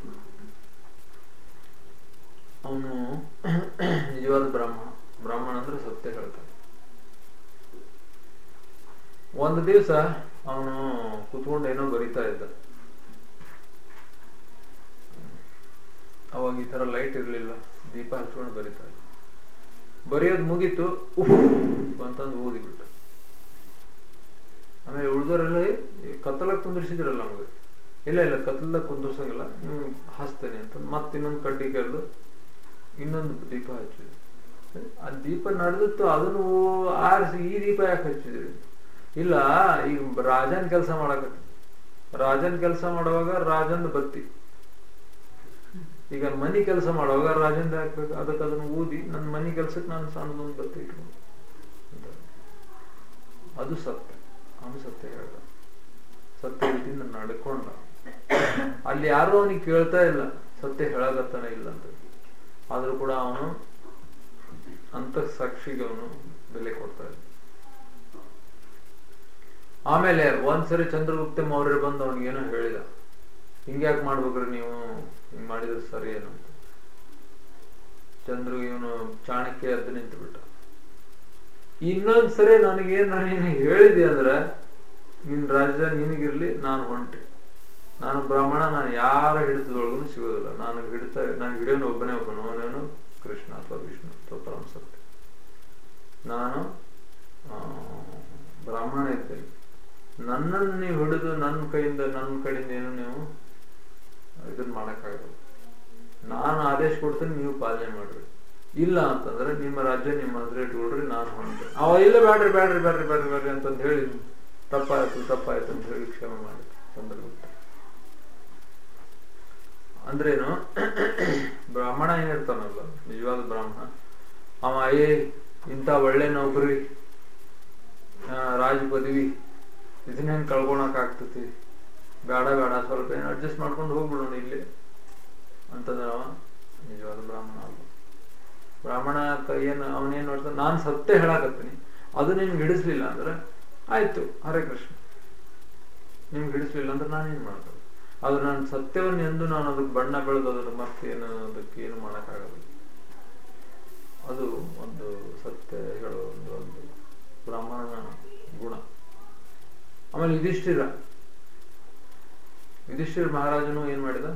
ಅವನು ನಿಜವಾದ ಬ್ರಾಹ್ಮಣ ಬ್ರಾಹ್ಮಣ ಅಂದ್ರೆ ಸತ್ಯ ಹೇಳ್ತಾನೆ ಒಂದು ದಿವಸ ಅವನು ಕುತ್ಕೊಂಡು ಏನೋ ಬರಿತಾ ಇದ್ದ ಅವಾಗ ಈ ತರ ಲೈಟ್ ಇರ್ಲಿಲ್ಲ ದೀಪ ಹಚ್ಕೊಂಡು ಬರಿತಾ ಇದ್ದ ಬರೆಯೋದು ಮುಗೀತು ಉಫ್ ಅಂತಂದು ಓದಿಬಿಟ್ಟು ಆಮೇಲೆ ಉಳ್ದವರೆಲ್ಲ ಕತ್ತಲಕ್ಕೆ ಕುಂದಿರ್ಸಿದ್ರಲ್ಲ ನಮಗೆ ಇಲ್ಲ ಇಲ್ಲ ಕತ್ತಲದಾಗ ಕುಂದಿರ್ಸಂಗಿಲ್ಲ ನೀವು ಹಾಸ್ತೇನೆ ಅಂತ ಮತ್ತೆ ಇನ್ನೊಂದು ಕಡ್ಡಿ ಕೆರೆದು ಇನ್ನೊಂದು ದೀಪ ಹಚ್ಚಿದ್ರು ಆ ದೀಪ ನಡೆದಿತ್ತು ಅದನ್ನು ಆರಿಸಿ ಈ ದೀಪ ಯಾಕೆ ಹಚ್ಚಿದ್ರಿ ಇಲ್ಲ ಈಗ ರಾಜನ್ ಕೆಲಸ ಮಾಡಕತ್ತಿ ರಾಜನ್ ಕೆಲಸ ಮಾಡುವಾಗ ರಾಜನ್ ಬತ್ತಿ ಈಗ ಮನಿ ಕೆಲಸ ಮಾಡುವಾಗ ರಾಜನ್ ಹಾಕ್ಬೇಕು ಅದಕ್ಕೆ ಅದನ್ನ ಊದಿ ನನ್ನ ಮನಿ ಕೆಲ್ಸಕ್ಕೆ ನಾನು ಸಣ್ಣದೊಂದು ಬತ್ತಿ ಇಟ್ಕೊಂಡು ಅಂತ. ಅದು ಸತ್ಯ ಅವನು ಸತ್ಯ ಹೇಳ್ದ ಸತ್ಯ ರೀತಿಯಿಂದ ನಡ್ಕೊಂಡ ಅಲ್ಲಿ ಯಾರು ಅವನಿಗೆ ಕೇಳ್ತಾ ಇಲ್ಲ ಸತ್ಯ ಹೇಳಕತ್ತಾನೆ ಇಲ್ಲ ಅಂತ ಆದ್ರೂ ಕೂಡ ಅವನು ಅಂತ ಸಾಕ್ಷಿಗೆ ಅವನು ಬೆಲೆ ಕೊಡ್ತಾ ಇದ್ದ ಆಮೇಲೆ ಒಂದ್ಸರಿ ಚಂದ್ರಗುಪ್ತ ಮೌರ್ಯ ಬಂದು ಅವನಿಗೇನೋ ಹೇಳಿದ ಹಿಂಗ್ಯಾಕ್ ಮಾಡ್ಬೇಕ್ರಿ ನೀವು ಹಿಂಗ್ ಮಾಡಿದ್ರೆ ಸರಿ ಏನು ಅಂತ ಚಂದ್ರ ಇವನು ಚಾಣಕ್ಯ ಎದ್ದು ನಿಂತು ಬಿಟ್ಟ ಇನ್ನೊಂದ್ಸರಿ ನನಗೆ ನಾನು ಹೇಳಿದೆ ಅಂದ್ರೆ ನಿನ್ ರಾಜ್ಯ ನಿನಗಿರ್ಲಿ ನಾನು ಹೊಂಟೆ ನಾನು ಬ್ರಾಹ್ಮಣ ನಾನು ಯಾರ ಹಿಡಿತದೊಳಗೂ ಸಿಗೋದಿಲ್ಲ ನಾನು ಹಿಡಿತ ನಾನು ಹಿಡಿಯೋನು ಒಬ್ಬನೇ ಒಬ್ಬನು ಅವನೇನು ಕೃಷ್ಣ ಅಥವಾ ವಿಷ್ಣು ಅಥವಾ ಪರಮ ಸತ್ಯ ನಾನು ಆ, ಬ್ರಾಹ್ಮಣ ಇದ್ದೇನೆ ನನ್ನನ್ನು ನೀವು ಹಿಡಿದು ನನ್ನ ಕೈಯಿಂದ ನನ್ನ ಕಡೆಯಿಂದ ಏನು ನೀವು ಇದನ್ನ ಮಾಡಕ್ಕಾಗಲ್ಲ ನಾನು ಆದೇಶ ಕೊಡ್ತೇನೆ ನೀವು ಪಾಲನೆ ಮಾಡ್ರಿ ಇಲ್ಲ ಅಂತಂದ್ರೆ ನಿಮ್ಮ ರಾಜ್ಯ ನಿಮ್ಮ ಹತ್ರ ಇಟ್ಕೊಳ್ರಿ ನಾನು ಹೊಂಟೆ ಅವ ಇಲ್ಲ ಬ್ಯಾಡ್ರಿ ಬ್ಯಾಡ್ರಿ ಬ್ಯಾಡ್ರಿ ಬ್ಯಾಡ್ರಿ ಬ್ಯಾಡ್ರಿ ಅಂತಂದು ಹೇಳಿ ತಪ್ಪಾಯ್ತು ತಪ್ಪಾಯ್ತು ಅಂತ ಹೇಳಿ ಕ್ಷಮೆ ಮಾಡಿ ಚಂದ್ರಗುಪ್ತ ಅಂದ್ರೇನು ಬ್ರಾಹ್ಮಣ ಏನಿರ್ತಾನಲ್ಲ ನಿಜವಾದ ಬ್ರಾಹ್ಮಣ ಅವ ಏ ಇಂಥ ಒಳ್ಳೆ ನೌಕರಿ ಆ, ರಾಜ ಪದವಿ ಇದನ್ನೇನು ಕಳ್ಕೊಳಕ್ ಆಗ್ತತಿ ಬೇಡ ಬೇಡ ಸ್ವಲ್ಪ ಏನು ಅಡ್ಜಸ್ಟ್ ಮಾಡ್ಕೊಂಡು ಹೋಗ್ಬಿಡೋಣ ಇಲ್ಲಿ ಅಂತಂದ್ರೆ ಅವ ನಿಜವಾದ ಬ್ರಾಹ್ಮಣ ಅಲ್ಲ ಬ್ರಾಹ್ಮಣ ಕ- ಏನ್ ಅವನೇನ್ ಮಾಡ್ತಾನೆ ನಾನು ಸತ್ಯ ಹೇಳಾಕತ್ತೀನಿ ಅದು ನಿನ್ಗೆ ಹಿಡಿಸ್ಲಿಲ್ಲ ಅಂದ್ರೆ ಆಯ್ತು ಹರೇ ಕೃಷ್ಣ ನಿಮ್ಗೆ ಹಿಡಿಸ್ಲಿಲ್ಲ ಅಂದ್ರೆ ನಾನೇನ್ ಮಾಡ್ತೇನೆ ಆದ್ರೆ ನಾನು ಸತ್ಯವನ್ನು ಎಂದು ನಾನು ಅದಕ್ಕೆ ಬಣ್ಣ ಬೆಳೆದು ಅದನ್ನು ಮತ್ತೇನು ಅದಕ್ಕೆ ಏನು ಮಾಡೋಕ್ಕಾಗಲ್ಲ ಅದು ಒಂದು ಸತ್ಯ ಹೇಳೋ ಒಂದು ಒಂದು ಬ್ರಾಹ್ಮಣನ ಗುಣ ಆಮೇಲೆ ಯುಧಿಷ್ಠಿರ ಯುಧಿಷ್ಠಿರ ಮಹಾರಾಜನು ಏನ್ ಮಾಡಿದ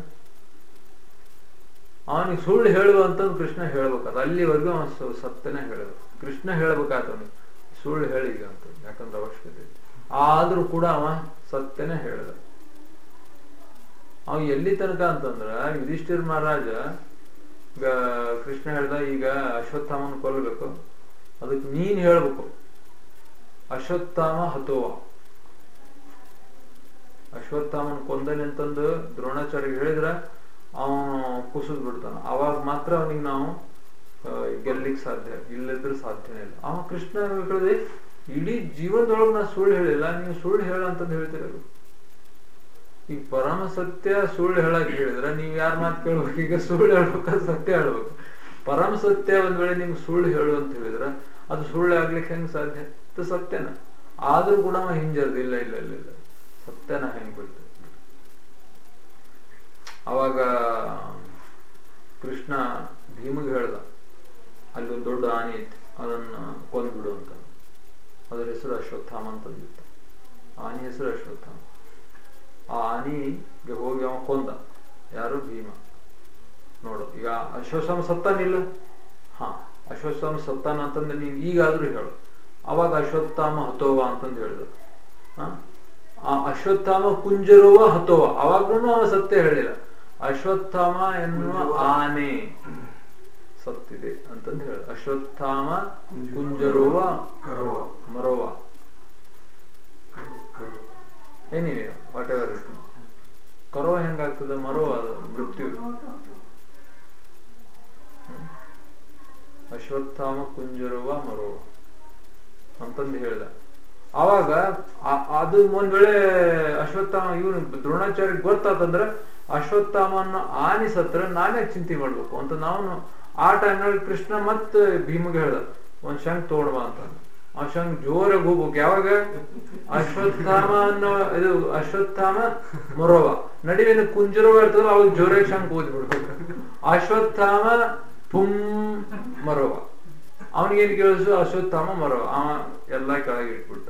ಅವನಿಗೆ ಸುಳ್ಳು ಹೇಳುವ ಅಂತಂದು ಕೃಷ್ಣ ಹೇಳ್ಬೇಕಾದ ಅಲ್ಲಿವರೆಗೂ ಅವನು ಸ- ಸತ್ಯನೇ ಹೇಳೋದು ಕೃಷ್ಣ ಹೇಳ್ಬೇಕಾತ ಅವನಿಗೆ ಸುಳ್ಳು ಹೇಳಿ ಈಗ ಅಂತ ಯಾಕಂದ್ರೆ ಅವಶ್ಯಕತೆ ಐತಿ. ಆದ್ರೂ ಕೂಡ ಅವ ಸತ್ಯನೇ ಹೇಳ್ದ ಅವ ಎಲ್ಲಿ ತನಕ ಅಂತಂದ್ರ ಯುಧಿಷ್ಠಿರ ಮಹಾರಾಜ ಈಗ ಕೃಷ್ಣ ಹೇಳ್ದ ಈಗ ಅಶ್ವತ್ಥಾಮನ ಕೊಲ್ಲಬೇಕು ಅದಕ್ಕೆ ನೀನ್ ಹೇಳ್ಬೇಕು ಅಶ್ವತ್ಥಾಮ ಹತೋವ ಅಶ್ವತ್ಥಾಮನ ಕೊಂದನೆ ಅಂತಂದು ದ್ರೋಣಾಚಾರ್ಯ ಹೇಳಿದ್ರ ಅವನು ಕುಸಿದ್ ಬಿಡ್ತಾನ ಅವಾಗ ಮಾತ್ರ ಅವನಿಗೆ ನಾವು ಆ, ಗೆಲ್ಲಿಕ್ ಸಾಧ್ಯ ಇಲ್ಲದ್ರೆ ಸಾಧ್ಯನೇ ಇಲ್ಲ ಅವ ಕೃಷ್ಣ ಹೇಳಿದೆ ಇಡೀ ಜೀವನದೊಳಗೆ ನಾ ಸುಳ್ಳು ಹೇಳಿಲ್ಲ ನೀವು ಸುಳ್ಳು ಹೇಳ ಅಂತಂದು ಹೇಳ್ತಿರೋದು ಈಗ ಪರಮ ಸತ್ಯ ಸುಳ್ಳು ಹೇಳಕ್ ಹೇಳಿದ್ರೆ ನೀವ್ ಯಾರ ಮಾತು ಕೇಳ್ಬೇಕು ಈಗ ಸುಳ್ಳು ಹೇಳ್ಬೇಕ ಸತ್ಯ ಹೇಳ್ಬೇಕು ಪರಮ ಸತ್ಯ ಒಂದ್ ವೇಳೆ ನಿಮ್ಗೆ ಸುಳ್ಳು ಹೇಳು ಅಂತ ಹೇಳಿದ್ರೆ ಅದು ಸುಳ್ಳು ಆಗ್ಲಿಕ್ಕೆ ಹೆಂಗ್ ಸಾಧ್ಯ ಅದು ಸತ್ಯನ ಆದ್ರೂ ಕೂಡ ಅವ ಹಿಂಜರ್ದು ಇಲ್ಲ ಇಲ್ಲ ಇಲ್ಲ ಇಲ್ಲ ಸತ್ಯನ ಹೆಂಗ್ ಬಿಡ್ತು ಅವಾಗ ಕೃಷ್ಣ ಭೀಮಗೆ ಹೇಳ್ದ ಅಲ್ಲಿ ಒಂದು ದೊಡ್ಡ ಆನೆ ಇತ್ತು ಅದನ್ನ ಕೊಂದ್ಬಿಡು ಅಂತ ಅದರ ಹೆಸರು ಅಶ್ವತ್ಥಾಮ ಅಂತಂದಿತ್ತು ಆನೆ ಹೆಸರು ಅಶ್ವತ್ಥಾಮ ಆ ಆನಿಗೆ ಹೋಗಿ ಅವ ಕೊಂದ ಯಾರು ಭೀಮ ನೋಡು ಈಗ ಅಶ್ವತ್ಥಾಮ ಸತ್ತಾನಿಲ್ಲ ಹಾ ಅಶ್ವತ್ಥಾಮ ಸತ್ತಾನ ಅಂತಂದ್ರೆ ನೀನು ಈಗಾದ್ರೂ ಹೇಳು ಅವಾಗ ಅಶ್ವತ್ಥಾಮ ಹತೋವ ಅಂತಂದು ಹೇಳಿದ ಆ ಅಶ್ವತ್ಥಾಮ ಕುಂಜರುವ ಹತೋವ ಅವಾಗ್ಲೂ ಅವ ಸತ್ಯ ಹೇಳಿಲ್ಲ ಅಶ್ವತ್ಥಾಮ ಎನ್ನುವ ಆನೆ ಸತ್ತಿದೆ ಅಂತಂದು ಹೇಳ ಅಶ್ವತ್ಥಾಮ ಕುಂಜರುವ ಕರವ ಮರವ ಕರವ ಏನಿವೆ ವಾಟ್ ಎವರ್ ಇಟ್ ಕರವ ಹೆಂಗಾಗ್ತದೆ ಮರವ ಅದು ಮೃತ್ಯು ಅಶ್ವತ್ಥಾಮ ಕುಂಜರುವ ಮರವ ಅಂತಂದು ಹೇಳ್ದ ಆವಾಗ ಆ- ಅದು ಒಂದ್ ವೇಳೆ ಅಶ್ವತ್ಥಾಮ ಇವನು ದ್ರೋಣಾಚಾರ್ಯ ಗೊತ್ತಾತಂದ್ರೆ ಅಶ್ವತ್ಥಾಮನ್ನ ಆನಿ ಸತ್ರ ನಾನೇ ಚಿಂತೆ ಮಾಡ್ಬೇಕು ಅಂತ ನಾವು ಆ ಟೈಮ್ನಲ್ಲಿ ಕೃಷ್ಣ ಮತ್ತೆ ಭೀಮಗೆ ಹೇಳ್ದ ಒಂದ್ ಶಂಕ್ ತೋಡ್ಬ ಅಂತ ಆ ಶಂಕ್ ಜೋರಾಗಿ ಹೋಗ್ಬೇಕು ಯಾವಾಗ ಅಶ್ವತ್ಥಾಮ ಅನ್ನೋ ಇದು ಅಶ್ವತ್ಥಾಮ ಮೊರವ ನಡುವಿನ ಕುಂಜರವ ಇರ್ತದಲ್ಲ ಅವಾಗ ಜೋರಾಗಿ ಶಂಕ್ ಓದ್ಬಿಡ್ಬೇಕು ಅಶ್ವತ್ಥಾಮ ಪುಂ ಮರವ ಅವನಿಗೇನು ಕೇಳಿಸು ಅಶ್ವತ್ಥಾಮ ಮರವ ಅವ ಎಲ್ಲಾ ಕೆಳಗೆ ಇಟ್ಬಿಟ್ಟ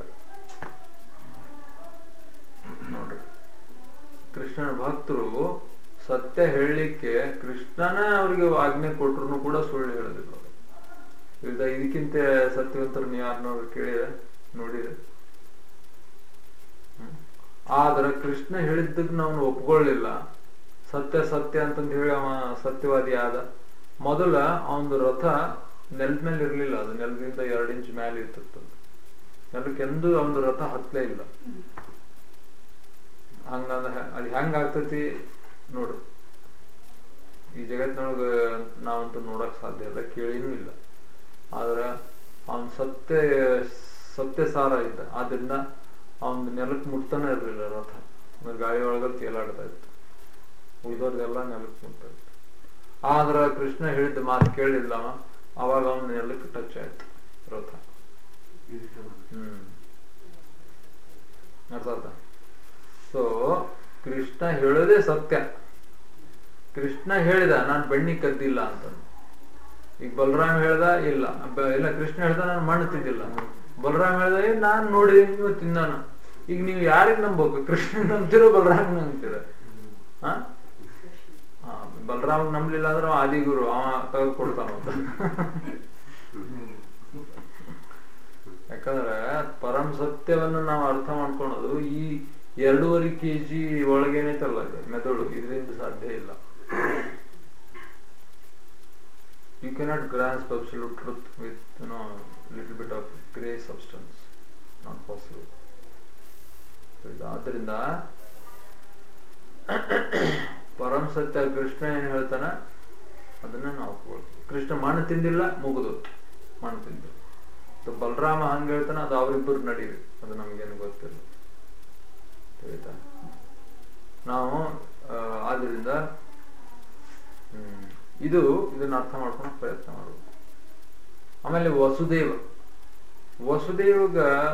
ನೋಡ್ರಿ ಕೃಷ್ಣನ ಭಕ್ತರು ಸತ್ಯ ಹೇಳಲಿಕ್ಕೆ ಕೃಷ್ಣನ ಅವರಿಗೆ ಆಜ್ಞೆ ಕೊಟ್ರು ಕೂಡ ಸುಳ್ಳು ಹೇಳೋದಿಲ್ಲ ಅವ್ರು. ಈಗ ಇದಕ್ಕಿಂತ ಸತ್ಯವಂತರು ನೀವು ಯಾರನ್ನವ್ರು ಕೇಳಿದ್ರೆ ನೋಡಿದ್ರೆ ಹ್ಮ್. ಆದ್ರೆ ಕೃಷ್ಣ ಹೇಳಿದ್ದಕ್ಕೆ ನಾವು ಒಪ್ಕೊಳ್ಳಿಲ್ಲ ಸತ್ಯ ಸತ್ಯ ಅಂತಂದು ಹೇಳಿ ಅವ ಸತ್ಯವಾದಿ ಆದ ಮೊದಲ ಅವನ ರಥ ನೆಲದ ಮೇಲೆ ಇರ್ಲಿಲ್ಲ ಅದು ನೆಲದಿಂದ ಎರಡು ಇಂಚ್ ಮೇಲೆ ಇರ್ತಿತ್ತು ನೆಲಕ್ಕೆಂದು ಅವನ ರಥ ಹತ್ತಲೇ ಇಲ್ಲ ಹಂಗಂದ ಅದು ಹೆಂಗ ಆಗ್ತೈತಿ ನೋಡು ಈ ಜಗತ್ತಿನೊಳಗ ನಾವಂತೂ ನೋಡಕ್ ಸಾಧ್ಯ ಇಲ್ಲ ಕೇಳಿನೂ ಇಲ್ಲ ಆದ್ರ ಅವನ್ ಸತ್ಯ ಸತ್ಯ ಸಾರ ಇದ್ದ ಆದ್ರಿಂದ ಅವನ್ ನೆಲಕ್ಕೆ ಮುಟ್ತಾನೆ ಇರ್ಲಿಲ್ಲ ರಥ ಆಮೇಲೆ ಗಾಳಿ ಒಳಗಲ್ಲಿ ತೇಲಾಡ್ತಾ ಇತ್ತು ಉಳಿದವ್ರದೆಲ್ಲ ನೆಲಕ್ಕೆ ಮುಟ್ತಾ ಇತ್ತು ಆದ್ರ ಕೃಷ್ಣ ಹೇಳಿದ ಮಾತು ಕೇಳಿಲ್ಲ ಅವ ಅವಾಗ ಅವನ ನೆಲಕ್ಕೆ ಟಚ್ ಆಯ್ತು ರಥ ಹ್ಮ್ ಅರ್ಥ ಆಯ್ತಾ ಸೊ ಕೃಷ್ಣ ಹೇಳೋದೇ ಸತ್ಯ ಕೃಷ್ಣ ಹೇಳಿದ ನಾನು ಬೆಣ್ಣಿ ಕದ್ದಿಲ್ಲ ಅಂತ ಈಗ ಬಲರಾಮ್ ಹೇಳ್ದ ಇಲ್ಲ ಬ- ಇಲ್ಲ ಕೃಷ್ಣ ಹೇಳ್ದ ನಾನು ಮಣ್ಣು ತಿಂದಿಲ್ಲ ಬಲರಾಮ್ ಹೇಳ್ದ ಏ ನಾನ್ ನೋಡಿ ನೀವು ತಿಂದಾನ ಈಗ ನೀವು ಯಾರಿಗೆ ನಂಬೇಕು ಕೃಷ್ಣ ನಂಬ್ತಿರೋ ಬಲರಾಮ್ ನಂಬ್ತೀರ ಹಾ ಹಾ, ಬಲರಾಮ್ ನಂಬ್ಲಿಲ್ಲ ಅಂದ್ರೆ ಅವ ಆದಿಗುರು ಅವ ತೆಗೆದು ಕೊಡ್ತಾನ ಅಂತ ಯಾಕಂದ್ರೆ ಪರಮ ಸತ್ಯವನ್ನು ನಾವು ಅರ್ಥ ಮಾಡ್ಕೊಳೋದು ಈ ಎರಡೂವರೆ ಕೆ ಜಿ ಒಳಗೇನೈತಲ್ಲ ಇದು ಮೆದುಳು ಇದರಿಂದ ಸಾಧ್ಯ ಇಲ್ಲ you cannot grasp absolute truth with no little bit of grey substance not possible ಆದ್ದರಿಂದ ಪರಮ ಸತ್ಯ ಕೃಷ್ಣ ಏನ್ ಹೇಳ್ತಾನ ಅದನ್ನ ನಾವು ಒಪ್ಕೊಳ್ತೀವಿ ಕೃಷ್ಣ ಮಣ್ಣು ತಿಂದಿಲ್ಲ ಮುಗಿದು ಮಣ್ಣು ತಿಂದಿಲ್ಲ ಅದು ಬಲರಾಮ ಹಂಗ ಹೇಳ್ತಾನ ಅದು ಅವರಿಬ್ಬರು ನಡೀವಿ ಅದು ನಮ್ಗೇನು ಗೊತ್ತಿಲ್ಲ ತಿಳಿತಾ ನಾವು ಆ, ಆದ್ರಿಂದ ಹ್ಮ್, ಇದು ಇದನ್ನ ಅರ್ಥ ಮಾಡ್ಕೊಳಕ್ ಪ್ರಯತ್ನ ಮಾಡಬೇಕು ಆಮೇಲೆ ವಸುದೇವ ವಸುದೇವಗ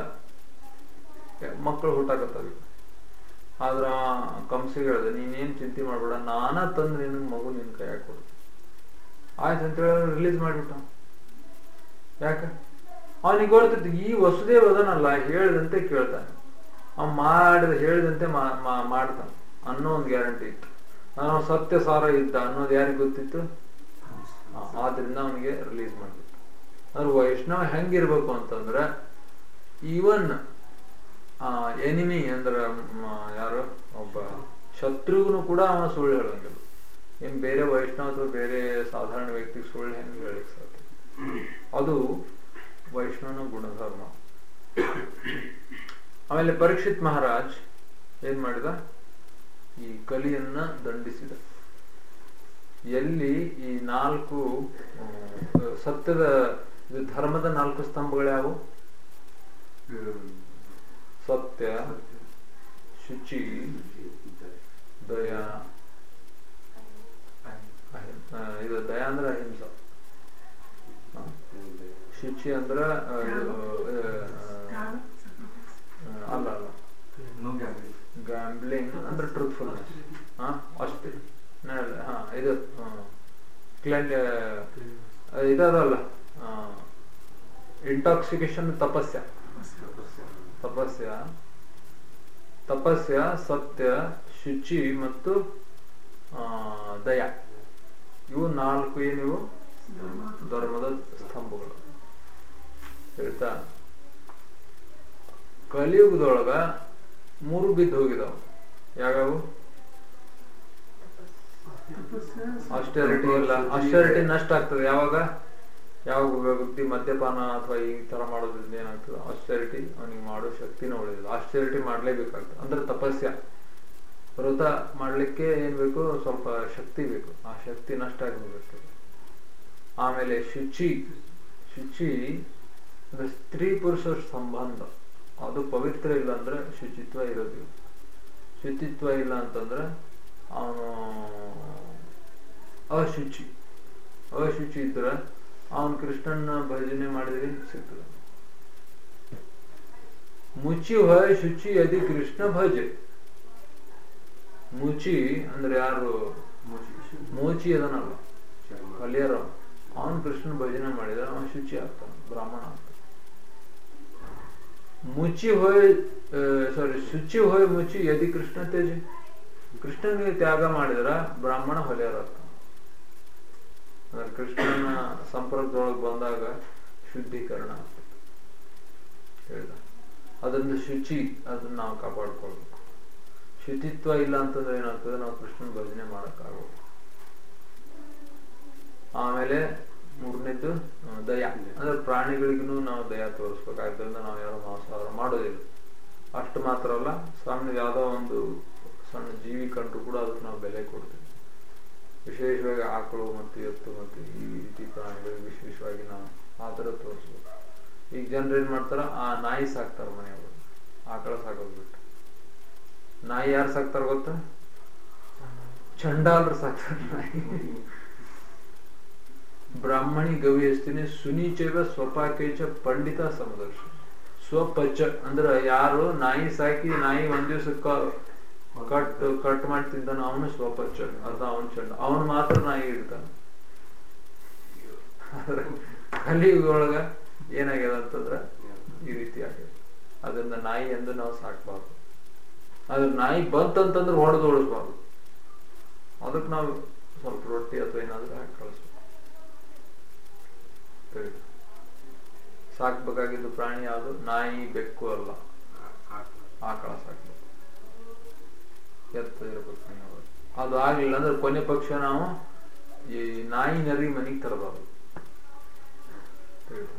ಮಕ್ಕಳು ಹುಟ್ಟಾಕತ್ತವ ಆದ್ರ ಕಂಸಿಗೆ ಹೇಳ್ದೆ ನೀನೇನ್ ಚಿಂತೆ ಮಾಡ್ಬೇಡ ನಾನ ತಂದು ನಿನ್ ಮಗು ನಿನ್ ಕೈಯಾಗ ಕೊಡು ಆಯ್ತು ಅಂತ ಹೇಳಿ ರಿಲೀಸ್ ಮಾಡಿಬಿಟ್ಟ ಯಾಕ ಅವನಿಗೆ ಗೊತ್ತಿತ್ತು ಈ ವಸುದೇವ ಅದನಲ್ಲ ಹೇಳಿದಂತೆ ಕೇಳ್ತಾನೆ ಅವ್ ಮಾಡಿದ ಹೇಳಿದಂತೆ ಮಾ- ಮಾ- ಮಾಡ್ತಾನೆ ಅನ್ನೋ ಒಂದು ಗ್ಯಾರಂಟಿ ಇತ್ತು ನಾನು ಸತ್ಯ ಸಾರ ಇದ್ದ ಅನ್ನೋದು ಯಾರಿಗೆ ಗೊತ್ತಿತ್ತು ಆ, ಆದ್ರಿಂದ ಅವನಿಗೆ ರಿಲೀಸ್ ಮಾಡ್ಬಿಟ್ಟು ಅಂದ್ರೆ ವೈಷ್ಣವ ಹೆಂಗಿರ್ಬೇಕು ಅಂತಂದ್ರೆ ಈವನ್ ಎನಿಮಿ ಅಂದ್ರೆ ಮ, ಯಾರು ಒಬ್ಬ ಶತ್ರುಗೂ ಕೂಡ ಅವನ ಸುಳ್ಳು ಹೇಳಂಗಿಲ್ಲ ಇನ್ ಬೇರೆ ವೈಷ್ಣವ ಅಥವಾ ಬೇರೆ ಸಾಧಾರಣ ವ್ಯಕ್ತಿಗೆ ಸುಳ್ಳು ಹೆಂಗೆ ಹೇಳಿಕ್ ಸಾಧ್ಯ ಅದು ವೈಷ್ಣವನ ಗುಣಧರ್ಮ ಆಮೇಲೆ ಪರೀಕ್ಷಿತ್ ಮಹಾರಾಜ್ ಏನ್ ಮಾಡಿದ ಈ ಕಲಿಯನ್ನ ದಂಡಿಸಿದ ಎಲ್ಲಿ ಈ ನಾಲ್ಕು ಆ, ಸತ್ಯದ ಇದು ಧರ್ಮದ ನಾಲ್ಕು ಸ್ತಂಭಗಳು ಯಾವುವು ಸತ್ಯ ಶುಚಿ ದಯ ಅಹಿಂ- ಆ, ಇದು ದಯ ಅಂದ್ರೆ ಅಹಿಂಸ ಆ, ಶುಚಿ ಅಂದ್ರ ಆ, ಇದು, ಆ, ಆ, ಅಲ್ಲ ಅಲ್ಲ ಗ್ಯಾಂಬ್ಲಿಂಗ್ ಅಂದ್ರೆ ಟ್ರೂತ್ಫುಲ್ನೆಸ್ ಹಾ ಅಷ್ಟೇ ನ- ಹಾ ಇದು ಕ್ಲೆನ್ ಇದಲ್ಲ ಇಂಟಾಕ್ಸಿಕೇಶನ್ ತಪಸ್ಯ ತಪಸ್ಯ ತಪಸ್ಯ ಸತ್ಯ ಶುಚಿ ಮತ್ತು ಆ, ದಯ ಇವು ನಾಲ್ಕು ಏನಿವು ಧರ್ಮದ ಸ್ತಂಭಗಳು ಹೇಳ್ತಾ ಕಲಿಯುಗದೊಳಗ ಮೂರು ಬಿದ್ದು ಹೋಗಿದಾವ ಯಾವ್ಯಾವು ಆಸ್ಟೆರಿಟಿ ಇಲ್ಲ ಆಸ್ಟೆರಿಟಿ ನಷ್ಟ ಆಗ್ತದೆ ಯಾವಾಗ ಯಾವಾಗ ಒಬ್ಬ ವ್ಯಕ್ತಿ ಮದ್ಯಪಾನ ಅಥವಾ ಈ ತರ ಮಾಡೋದ್ರಿಂದ ಏನಾಗ್ತದೆ ಆಸ್ಟೆರಿಟಿ ಅವನಿಗೆ ಮಾಡೋ ಶಕ್ತಿನ ಉಳಿದಿಲ್ಲ ಆಸ್ಟೆರಿಟಿ ಮಾಡ್ಲೇಬೇಕಾಗ್ತದೆ ಅಂದ್ರೆ ತಪಸ್ಯ ವ್ರತ ಮಾಡ್ಲಿಕ್ಕೆ ಏನ್ ಬೇಕು ಸ್ವಲ್ಪ ಶಕ್ತಿ ಬೇಕು ಆ ಶಕ್ತಿ ನಷ್ಟ ಆಗಿರ್ಬೇಕು ಆಮೇಲೆ ಶುಚಿ ಶುಚಿ ಅಂದ್ರೆ ಸ್ತ್ರೀ ಪುರುಷ ಸಂಬಂಧ ಅದು ಪವಿತ್ರ ಇಲ್ಲ ಅಂದ್ರೆ ಶುಚಿತ್ವ ಇರೋದಿಲ್ಲ ಶುಚಿತ್ವ ಇಲ್ಲ ಅಂತಂದ್ರೆ ಅವನು ಅಶುಚಿ ಅಶುಚಿ ಇದ್ರೆ ಅವನು ಕೃಷ್ಣನ ಭಜನೆ ಮಾಡಿದ್ರೆ ಸಿಗ್ತದೆ ಮುಚಿ ಹೊಯ ಶುಚಿ ಯದಿ ಕೃಷ್ಣ ಭಜೆ ಮುಚಿ ಅಂದ್ರೆ ಯಾರು ಮೋಚಿ ಅದನಲ್ಲ ಕಲಿಯರ ಅವನು ಕೃಷ್ಣನ ಭಜನೆ ಮಾಡಿದ್ರೆ ಅವನು ಶುಚಿ ಆಗ್ತಾನೆ ಬ್ರಾಹ್ಮಣ ಆಗ್ತಾನೆ ಮುಚಿ ಹೋಯ್ ಸಾರಿ ಶುಚಿ ಹೋಯ್ ಮುಚಿ ಯದಿ ಕೃಷ್ಣ ತೇಜ ಕೃಷ್ಣನಿಗೆ ತ್ಯಾಗ ಮಾಡಿದ್ರ ಬ್ರಾಹ್ಮಣ ಹೊಲೆಯರ ಆಗ್ತಾನೆ ಅಂದ್ರೆ ಕೃಷ್ಣನ ಸಂಪರ್ಕದೊಳಗೆ ಬಂದಾಗ ಶುದ್ಧೀಕರಣ ಆಗ್ತದೆ ಹೇಳ್ದ ಅದರಿಂದ ಶುಚಿ ಅದನ್ನ ನಾವು ಕಾಪಾಡ್ಕೊಳ್ಬೇಕು ಶುಚಿತ್ವ ಇಲ್ಲ ಅಂತಂದ್ರೆ ಏನಾಗ್ತದೆ ನಾವು ಕೃಷ್ಣನ ಭಜನೆ ಮಾಡಕ್ಕಾಗೋದು ಆಮೇಲೆ ಮೂರನೇದ್ದು ಆ, ದಯ ಅಂದ್ರೆ ಪ್ರಾಣಿಗಳಿಗೂ ನಾವು ದಯ ತೋರಿಸ್ಬೇಕಾದ್ರಿಂದ ನಾವು ಯಾರು ಮಾಂಸಾಹಾರ ಮಾಡೋದಿಲ್ಲ ಅಷ್ಟು ಮಾತ್ರ ಅಲ್ಲ ಸಣ್ಣ ಯಾವ್ದೋ ಒಂದು ಸಣ್ಣ ಜೀವಿ ಕಂಡ್ರು ಕೂಡ ಅದಕ್ಕೆ ನಾವು ಬೆಲೆ ಕೊಡ್ತೀವಿ ವಿಶೇಷವಾಗಿ ಆಕಳು ಮತ್ತು ಎತ್ತು ಮತ್ತು ಈ ರೀತಿ ಪ್ರಾಣಿಗಳಿಗೆ ವಿಶೇಷವಾಗಿ ನಾವು ಆ ಥರ ತೋರಿಸ್ಬೇಕು ಈಗ ಜನರು ಏನ್ ಮಾಡ್ತಾರ ಆ ನಾಯಿ ಸಾಕ್ತಾರ ಮನೆಯವರು ಆಕಳ ಸಾಕೋದ್ ಬಿಟ್ಟು ನಾಯಿ ಯಾರು ಸಾಕ್ತಾರ ಗೊತ್ತಾ ಚಂಡಾಲರು ಸಾಕ್ತಾರ ನಾಯಿ ಬ್ರಾಹ್ಮಣಿ ಗವಿಯಸ್ತಿನಿ ಸುನೀಚೈವ ಸ್ವಪಾಕೇಚ ಪಂಡಿತ ಸಮದರ್ಶ ಸ್ವಪಚ ಅಂದ್ರ ಯಾರು ನಾಯಿ ಸಾಕಿ ನಾಯಿ ಒಂದ್ ದಿವ್ಸಕ್ಕ ಕಟ್ ಕಟ್ ಮಾಡಿ ತಿಂತಾನ ಅವನು ಸ್ವಪಚ ಅದ ಅವನ್ ಚಂಡ ಅವನು ಮಾತ್ರ ನಾಯಿ ಇಡ್ತಾನ ಆದ್ರೆ ಕಲಿಯುಗದೊಳಗ ಏನಾಗ್ಯದ ಅಂತಂದ್ರ ಈ ರೀತಿ ಆಗ್ಯದ ಅದನ್ನ ನಾಯಿ ಎಂದು ನಾವು ಸಾಕ್ಬಾರ್ದು ಅದ್ರ ನಾಯಿ ಬಂತಂತಂದ್ರೆ ಹೊಡೆದು ಓಡಿಸ್ಬಾರ್ದು ಅದಕ್ಕೆ ನಾವು ಸ್ವಲ್ಪ ರೊಟ್ಟಿ ಅಥವಾ ಏನಾದ್ರೂ ಹಾಕಿ ಕಳಿಸ್ಬೇಕು ತಿಳಿದು ಸಾಕ್ಬೇಕಾಗಿದ್ದು ಪ್ರಾಣಿ ಯಾವುದು ನಾಯಿ ಬೆಕ್ಕು ಅಲ್ಲ ಆಕಳ ಸಾಕ್ಬೇಕು ಎತ್ತ ಇರ್ಬೇಕು ಮನೆಯೊಳಗೆ. ಅದು ಆಗ್ಲಿಲ್ಲ ಅಂದ್ರೆ ಕೊನೆ ಪಕ್ಷ ನಾವು ಈ ನಾಯಿ ನರಿ ಮನೆಗೆ ತರಬಾರ್ದು ತಿಳಿದು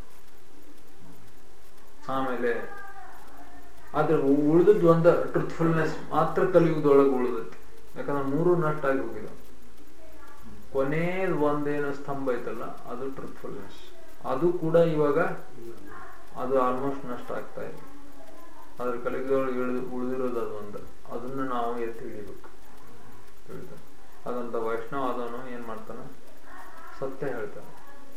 ಆಮೇಲೆ ಆದ್ರೆ ಉಳಿದದ್ದು ಒಂದ ಟ್ರೂತ್ಫುಲ್ನೆಸ್ ಮಾತ್ರ ಕಲಿಯುಗದೊಳಗೆ ಉಳಿದೈತಿ ಯಾಕಂದ್ರೆ ಮೂರು ನಷ್ಟ ಆಗಿ ಹೋಗಿದ ಕೊನೇದ್ ಒಂದೇನು ಸ್ತಂಭ ಐತಲ್ಲ ಅದು ಟ್ರೂತ್ಫುಲ್ನೆಸ್ ಅದು ಕೂಡ ಇವಾಗ ಅದು ಆಲ್ಮೋಸ್ಟ್ ನಷ್ಟ ಆಗ್ತಾ ಇದೆ ಅದ್ರ ಕಲಿಯುಗದೊಳಗೆ ಇಳಿದು ಉಳಿದಿರೋದು ಅದು ಒಂದು ಅದನ್ನ ನಾವು ಎತ್ತಿ ಹಿಡಿಬೇಕು ತಿಳಿದ ಅದಂತ ವೈಷ್ಣವ ಅದನ್ನು ಏನ್ ಮಾಡ್ತಾನ ಸತ್ಯ ಹೇಳ್ತಾನೆ